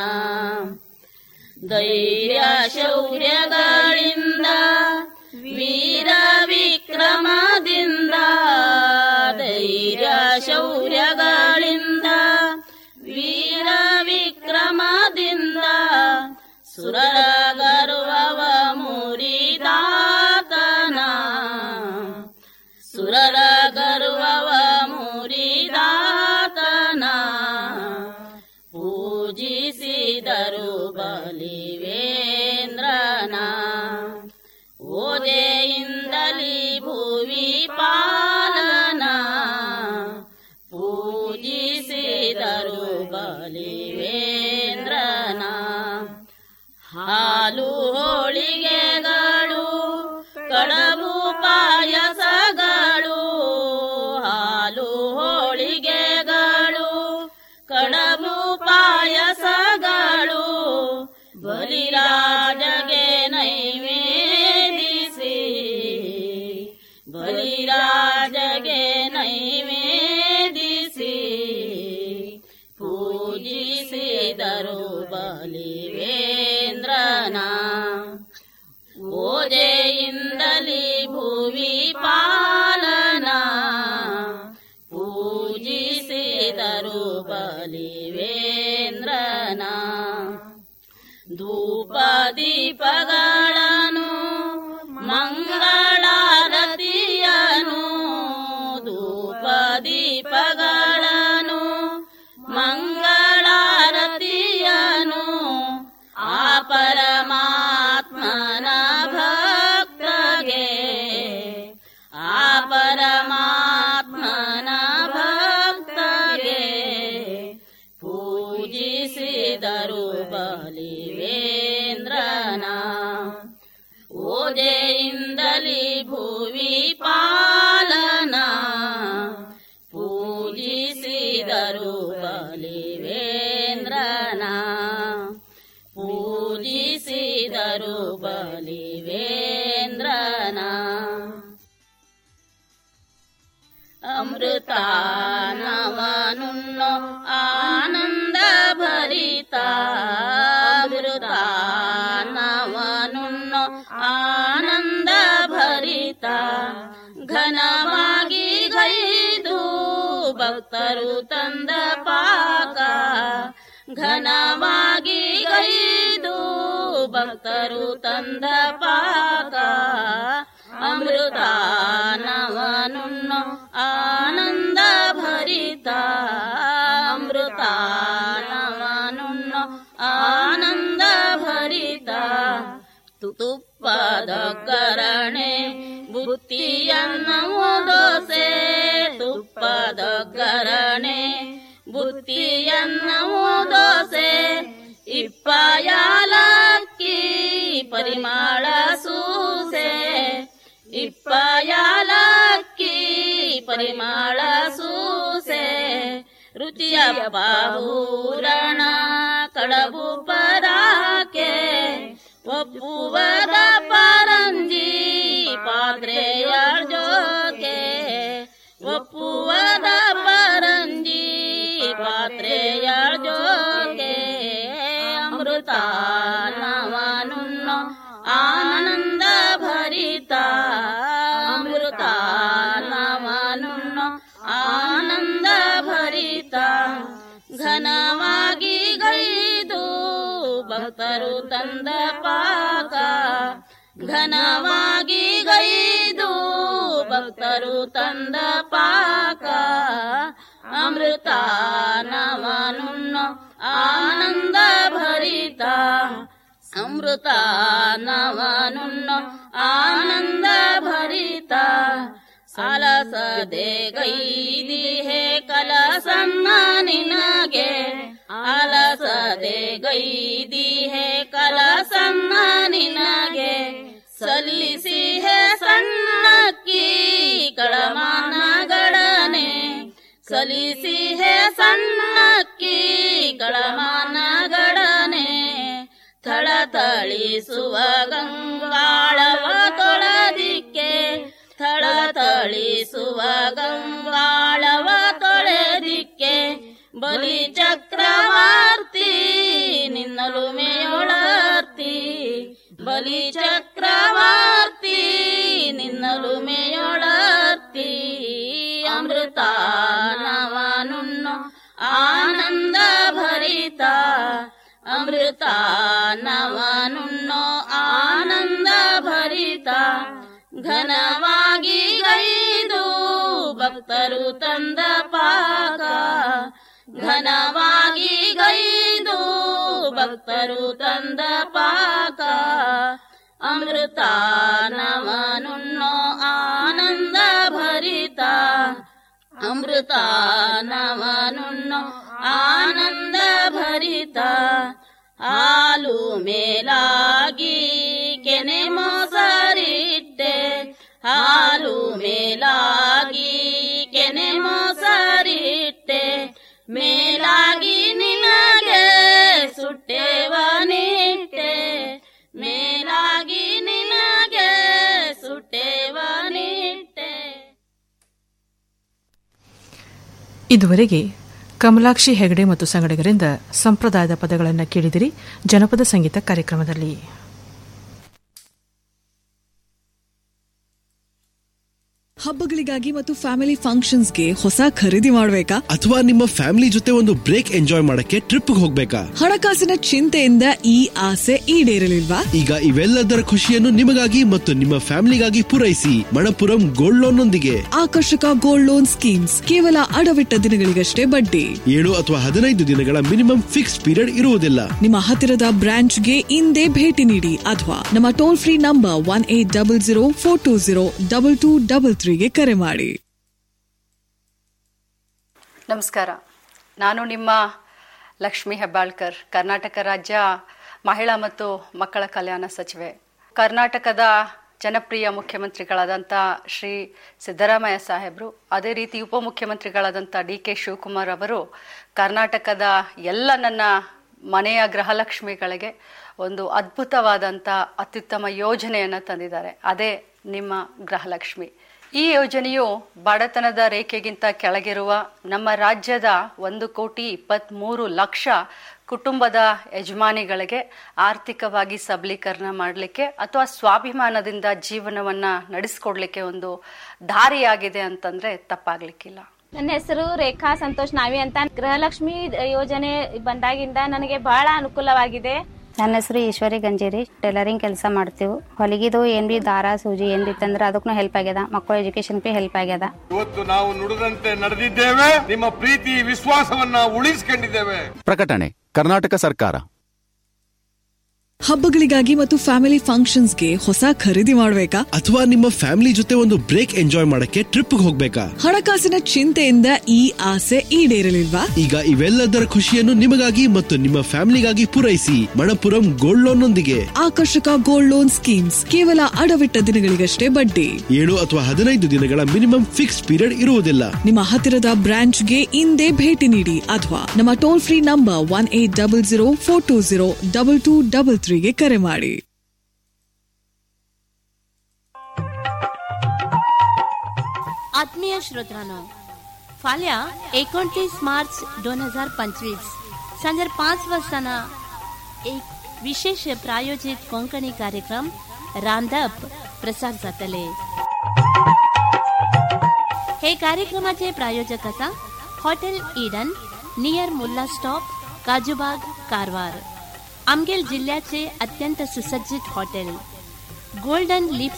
ಧೈರ್ಯ ಶೌರ್ಯಗಳಿಂದ ವೀರ ವಿಕ್ರಮದಿಂದ ಧೈರ್ಯ ಶೌರ್ಯಗಳಿಂದ ವೀರ ವಿಕ್ರಮದಿಂದ ಸುರರ ಗರ್ವವ ಮುರಿದಾತನ ಸುರರ ಗರ್ವವ ಮುರಿದಾತನ ಪೂಜಿಸಿದರು ಬಲಿವೇಂದ್ರನ ಓದೆಯಿಂದಲಿ ಭುವಿ ಪಾಲನ ಪೂಜಿಸಿದರು ಬಲಿವೇಂದ್ರನ ಹಾಲು ಹೋಳಿಗೆಗಳು ಕಡಬು ಪಾಯಸಗಳು ಹಾಲು ಹೋಳಿಗೆಗಳು ಕಡಬು ಪಾಯಸಗಳು ಬಲಿರಾಜಗೆ ನೈವೇದಿಸಿ ಬಲಿರಾಜಗೆ ನೈವೇದಿಸಿ ಪೂಜಿಸಿದರು ಬಲಿವೇಂದ್ರನ ಓದೆಯಿಂದಲಿ ಭುವಿ ಪಾಲನ ಪೂಜಿಸಿದರು ಬಲಿವೇಂದ್ರನ ಧೂಪ ದೀಪಗಳನ್ನು ಮಂಗಳಾರತಿಯನು ಧೂಪ ದೀಪಗಳನ್ನು ಮಂಗಳಾರತಿಯನು ಆ ಪರಮಾತ್ಮನ ಭಕ್ತಗೆ ಆ ಪರಮಾತ್ಮನ ಭಕ್ತಗೆ ಪೂಜಿಸಿದರು ಬಲಿವೇಂದ್ರನ ಓದೆಯಿಂದಲಿ ಭುವಿ ಪಾಲನ ಪೂಜಿಸಿದರು ಬಲಿವೇಂದ್ರನ ಪೂಜಿಸಿದರು ಬಲಿವೇಂದ್ರನ ಅಮೃತಾನವನುಣ್ಣೋ ಆನಂದ ಭರಿತ ಅಮೃತಾನವನುಣ್ಣೋ ಆನಂದ ಭರಿತ ಘನವಾಗಿ ಗೈದು ಭಕ್ತರು ತಂದ ಪಾಕ ಘನವಾಗಿ ಗೈದು ಭಕ್ತರು ತಂದ ಪಾಕ ಅಮೃತಾನವನುಣ್ಣೋ ಆನಂದ ಭರಿತ ಅಮೃತಾನವನುಣ್ಣೋ ಆನಂದ ಭರಿತ ತುಪ್ಪದ ಕರಣೆ ಬುತ್ತಿಯನ್ನು ದೋಸೆ ತುಪ್ಪದ ಕರಣೆ ಬುತ್ತಿಯನ್ನು ದೋಸೆ ಇಪ್ಪಯಾಲಕ್ಕಿ ಪರಿಮಾಳ ಸೂಸೆ ಇಪ್ಪಯಾಲಕ್ಕಿ ಪರಿಮಾಳ ಸೂಸೆ ರುಚಿಯ ಬಾಹೂರಣ ಕಡಬು ಪರಾಕೆ ಒಪ್ಪುವದ ಪರಂಜಿ ಪಾತ್ರೆಯಾಳ್ ಜೋಕೆ ಒಪ್ಪುವದ ಪರಂಜಿ ಪಾತ್ರೆಯಾಳ್ ಜೋಕೆ ಅಮೃತ ನವನುನ್ನೋ ಆನಂದ ಭರಿತ ಅಮೃತ ನವನುನ್ನೋ ಆನಂದ ಭರಿತ ಘನವಾಗಿ ಗೈದು ಭಕ್ತರು ತಂದ ಪಾಕ ಘನವಾಗಿ ಗೈದು ಭಕ್ತರು ತಂದ ಪಾಕ ಅಮೃತ ನವನುನ್ನೋ ಆನಂದ ಭರಿತ ಅಮೃತ ನವನುನ್ನೋ ಆನಂದ ಭರಿತ ಅಲಸದೆ ಗೈದಿ ಹೇ ಕಲಸನ್ನ ನಿನಗೆ ಅಲಸದೆ ಗೈದಿ ಹೇ ಕಲಸನ್ನ ನಿನಗೆ ಸಲ್ಲಿಸಿ ಹೇ ಸಣ್ಣಕ್ಕಿ ಕಳಮಾನಗಡನೆ ಸಲ್ಲಿಸಿ ಹೇ ಸಣ್ಣಕ್ಕಿ ಕಳಮಾನಗಡನೆ ಥಳಥಳಿಸುವ ಗಂಗಾಳವ ತೊಳೆದಿಕ್ಕೆ ಥಳಥಳಿಸುವ ಗಂಗಾಳವ ತೊಳೆದಿಕ್ಕೆ ಬಲಿ ಚಕ್ರವರ್ತಿ ನಿನ್ನಲು ಮೇಯೊಳರ್ತಿ ಬಲಿ ಚಕ್ರವರ್ತಿ ನಿನ್ನಲು ಮೇಯೊಳರ್ತಿ ಅಮೃತ ನವನುನ್ನೋ ಆನಂದ ಭರಿತ ಅಮೃತ ನವನುನ್ನೋ ಆನಂದ ಭರಿತ ಘನವಾಗಿ ಗೈದು ಭಕ್ತರು ತಂದ ಪಾಕ ಘನವಾಗಿ ಗೈದು ಭಕ್ತರು ತಂದ ಪಾಕ ಅಮೃತ ನವನುನ್ನೋ ಆನಂದ ಭರಿತ ಅಮೃತ ನವನುನ್ನೋ ಆನಂದ ಭರಿತ ಹಾಲು ಮೇಲಾಗಿ ಕೆನೆ ಮೊಸರಿಟ್ಟೆ ಹಾಲು ಮೇಲಾಗಿ ಕೆನೆ ಮೊಸರಿಟ್ಟೆ ಮೇಲಾಗಿ ನಿನಗೆ ಸುಟ್ಟೆವ ನಿಟ್ಟೆ ಮೇಲಾಗಿ ನಿನಗೆ ಸುಟ್ಟೆವ ನಿಟ್ಟೆ ಇದುವರೆಗೆ ಕಮಲಾಕ್ಷಿ ಹೆಗಡೆ ಮತ್ತು ಸಂಗಡಿಗರಿಂದ ಸಂಪ್ರದಾಯದ ಪದಗಳನ್ನು ಕೇಳಿದಿರಿ ಜನಪದ ಸಂಗೀತ ಕಾರ್ಯಕ್ರಮದಲ್ಲಿ ಹಬ್ಬಗಳಿಗಾಗಿ ಮತ್ತು ಫ್ಯಾಮಿಲಿ ಫಂಕ್ಷನ್ಸ್ಗೆ ಹೊಸ ಖರೀದಿ ಮಾಡಬೇಕಾ ಅಥವಾ ನಿಮ್ಮ ಫ್ಯಾಮಿಲಿ ಜೊತೆ ಒಂದು ಬ್ರೇಕ್ ಎಂಜಾಯ್ ಮಾಡಕ್ಕೆ ಟ್ರಿಪ್ ಹೋಗ್ಬೇಕಾ ಹಣಕಾಸಿನ ಚಿಂತೆಯಿಂದ ಈ ಆಸೆ ಈಡೇರಲಿಲ್ವಾ ಈಗ ಇವೆಲ್ಲದರ ಖುಷಿಯನ್ನು ನಿಮಗಾಗಿ ಮತ್ತು ನಿಮ್ಮ ಫ್ಯಾಮಿಲಿಗಾಗಿ ಪೂರೈಸಿ ಮಣಪುರಂ ಗೋಲ್ಡ್ ಲೋನ್ ನೊಂದಿಗೆ ಆಕರ್ಷಕ ಗೋಲ್ಡ್ ಲೋನ್ ಸ್ಕೀಮ್ಸ್ ಕೇವಲ ಅಡವಿಟ್ಟ ದಿನಗಳಿಗಷ್ಟೇ ಬಡ್ಡಿ ಏಳು ಅಥವಾ ಹದಿನೈದು ದಿನಗಳ ಮಿನಿಮಮ್ ಫಿಕ್ಸ್ ಪೀರಿಯಡ್ ಇರುವುದಿಲ್ಲ ನಿಮ್ಮ ಹತ್ತಿರದ ಬ್ರಾಂಚ್ಗೆ ಇಂದೇ ಭೇಟಿ ನೀಡಿ ಅಥವಾ ನಮ್ಮ toll free number one eight double zero four two zero double two double ತ್ರೀಗೆ ಕರೆ ಮಾಡಿ ನಮಸ್ಕಾರ ನಾನು ನಿಮ್ಮ ಲಕ್ಷ್ಮಿ ಹೆಬ್ಬಾಳ್ಕರ್ ಕರ್ನಾಟಕ ರಾಜ್ಯ ಮಹಿಳಾ ಮತ್ತು ಮಕ್ಕಳ ಕಲ್ಯಾಣ ಸಚಿವೆ ಕರ್ನಾಟಕದ ಜನಪ್ರಿಯ ಮುಖ್ಯಮಂತ್ರಿಗಳಾದಂಥ ಶ್ರೀ ಸಿದ್ದರಾಮಯ್ಯ ಸಾಹೇಬರು ಅದೇ ರೀತಿ ಉಪಮುಖ್ಯಮಂತ್ರಿಗಳಾದಂಥ ಡಿ ಕೆ ಶಿವಕುಮಾರ್ ಅವರು ಕರ್ನಾಟಕದ ಎಲ್ಲ ನನ್ನ ಮನೆಯ ಗೃಹಲಕ್ಷ್ಮಿಗಳಿಗೆ ಒಂದು ಅದ್ಭುತವಾದಂಥ ಅತ್ಯುತ್ತಮ ಯೋಜನೆಯನ್ನು ತಂದಿದ್ದಾರೆ ಅದೇ ನಿಮ್ಮ ಗೃಹಲಕ್ಷ್ಮಿ ಈ ಯೋಜನೆಯು ಬಡತನದ ರೇಖೆಗಿಂತ ಕೆಳಗಿರುವ ನಮ್ಮ ರಾಜ್ಯದ ಒಂದು ಕೋಟಿ ಇಪ್ಪತ್ತ್ಮೂರು ಲಕ್ಷ ಕುಟುಂಬದ ಯಜಮಾನಿಗಳಿಗೆ ಆರ್ಥಿಕವಾಗಿ ಸಬಲೀಕರಣ ಮಾಡಲಿಕ್ಕೆ ಅಥವಾ ಸ್ವಾಭಿಮಾನದಿಂದ ಜೀವನವನ್ನ ನಡೆಸ್ಕೊಡ್ಲಿಕ್ಕೆ ಒಂದು ದಾರಿಯಾಗಿದೆ ಅಂತಂದ್ರೆ ತಪ್ಪಾಗ್ಲಿಕ್ಕಿಲ್ಲ ನನ್ನ ಹೆಸರು ರೇಖಾ ಸಂತೋಷ್ ನಾವಿ ಅಂತ ಗೃಹಲಕ್ಷ್ಮಿ ಯೋಜನೆ ಬಂದಾಗಿಂದ ನನಗೆ ಬಹಳ ಅನುಕೂಲವಾಗಿದೆ ನನ್ನ ಹೆಸರು ಈಶ್ವರಿ ಗಂಜೇರಿ ಟೈಲರಿಂಗ್ ಕೆಲಸ ಮಾಡ್ತೀವಿ ಹೊಲಿಗಿದು ಏನ್ ಬಿ ದಾರ ಸೂಜಿ ಏನ್ ಬಿ ತಂದ್ರೆ ಅದಕ್ಕೂ ಹೆಲ್ಪ್ ಆಗ್ಯದ ಮಕ್ಕಳ ಎಜುಕೇಶನ್ ಬಿ ಹೆಲ್ಪ್ ಆಗ್ಯದ ಇವತ್ತು ನಾವು ನುಡಿದಂತೆ ನಡೆದಿದ್ದೇವೆ ನಿಮ್ಮ ಪ್ರೀತಿ ವಿಶ್ವಾಸವನ್ನ ಉಳಿಸಿಕೊಂಡಿದ್ದೇವೆ ಪ್ರಕಟಣೆ ಕರ್ನಾಟಕ ಸರ್ಕಾರ ಹಬ್ಬಗಳಿಗಾಗಿ ಮತ್ತು ಫ್ಯಾಮಿಲಿ ಫಂಕ್ಷನ್ಸ್ಗೆ ಹೊಸ ಖರೀದಿ ಮಾಡಬೇಕಾ ಅಥವಾ ನಿಮ್ಮ ಫ್ಯಾಮಿಲಿ ಜೊತೆ ಒಂದು ಬ್ರೇಕ್ ಎಂಜಾಯ್ ಮಾಡಕ್ಕೆ ಟ್ರಿಪ್ ಹೋಗ್ಬೇಕಾ ಹಣಕಾಸಿನ ಚಿಂತೆಯಿಂದ ಈ ಆಸೆ ಈಡೇರಲಿಲ್ವಾ ಈಗ ಇವೆಲ್ಲದರ ಖುಷಿಯನ್ನು ನಿಮಗಾಗಿ ಮತ್ತು ನಿಮ್ಮ ಫ್ಯಾಮಿಲಿಗಾಗಿ ಪೂರೈಸಿ ಮಣಪುರಂ ಗೋಲ್ಡ್ ಲೋನ್ ನೊಂದಿಗೆ ಆಕರ್ಷಕ ಗೋಲ್ಡ್ ಲೋನ್ ಸ್ಕೀಮ್ಸ್ ಕೇವಲ ಅಡವಿಟ್ಟ ದಿನಗಳಿಗಷ್ಟೇ ಬಡ್ಡಿ ಏಳು ಅಥವಾ ಹದಿನೈದು ದಿನಗಳ ಮಿನಿಮಮ್ ಫಿಕ್ಸ್ ಪೀರಿಯಡ್ ಇರುವುದಿಲ್ಲ ನಿಮ್ಮ ಹತ್ತಿರದ ಬ್ರಾಂಚ್ಗೆ ಇಂದೇ ಭೇಟಿ ನೀಡಿ ಅಥವಾ ನಮ್ಮ toll free number one eight double zero four two zero double two double ತ್ರೀಗೆ ಕರೆ ಮಾಡಿ आत्मीय श्रोत्रांनो फाल्या एकोणतीस मार्च दोन हजार पंचवीस सांजे पाच वाजताना एक विशेष प्रायोजित कोंकणी कार्यक्रम रांदप प्रसार जातले हे कार्यक्रमाचे प्रायोजक असा hotel Eden near Mulla stop Kajubag Karwar आमगेल जिल्ह्याचे अत्यंत सुसज्जित हॉटेल गोल्डन लिप्स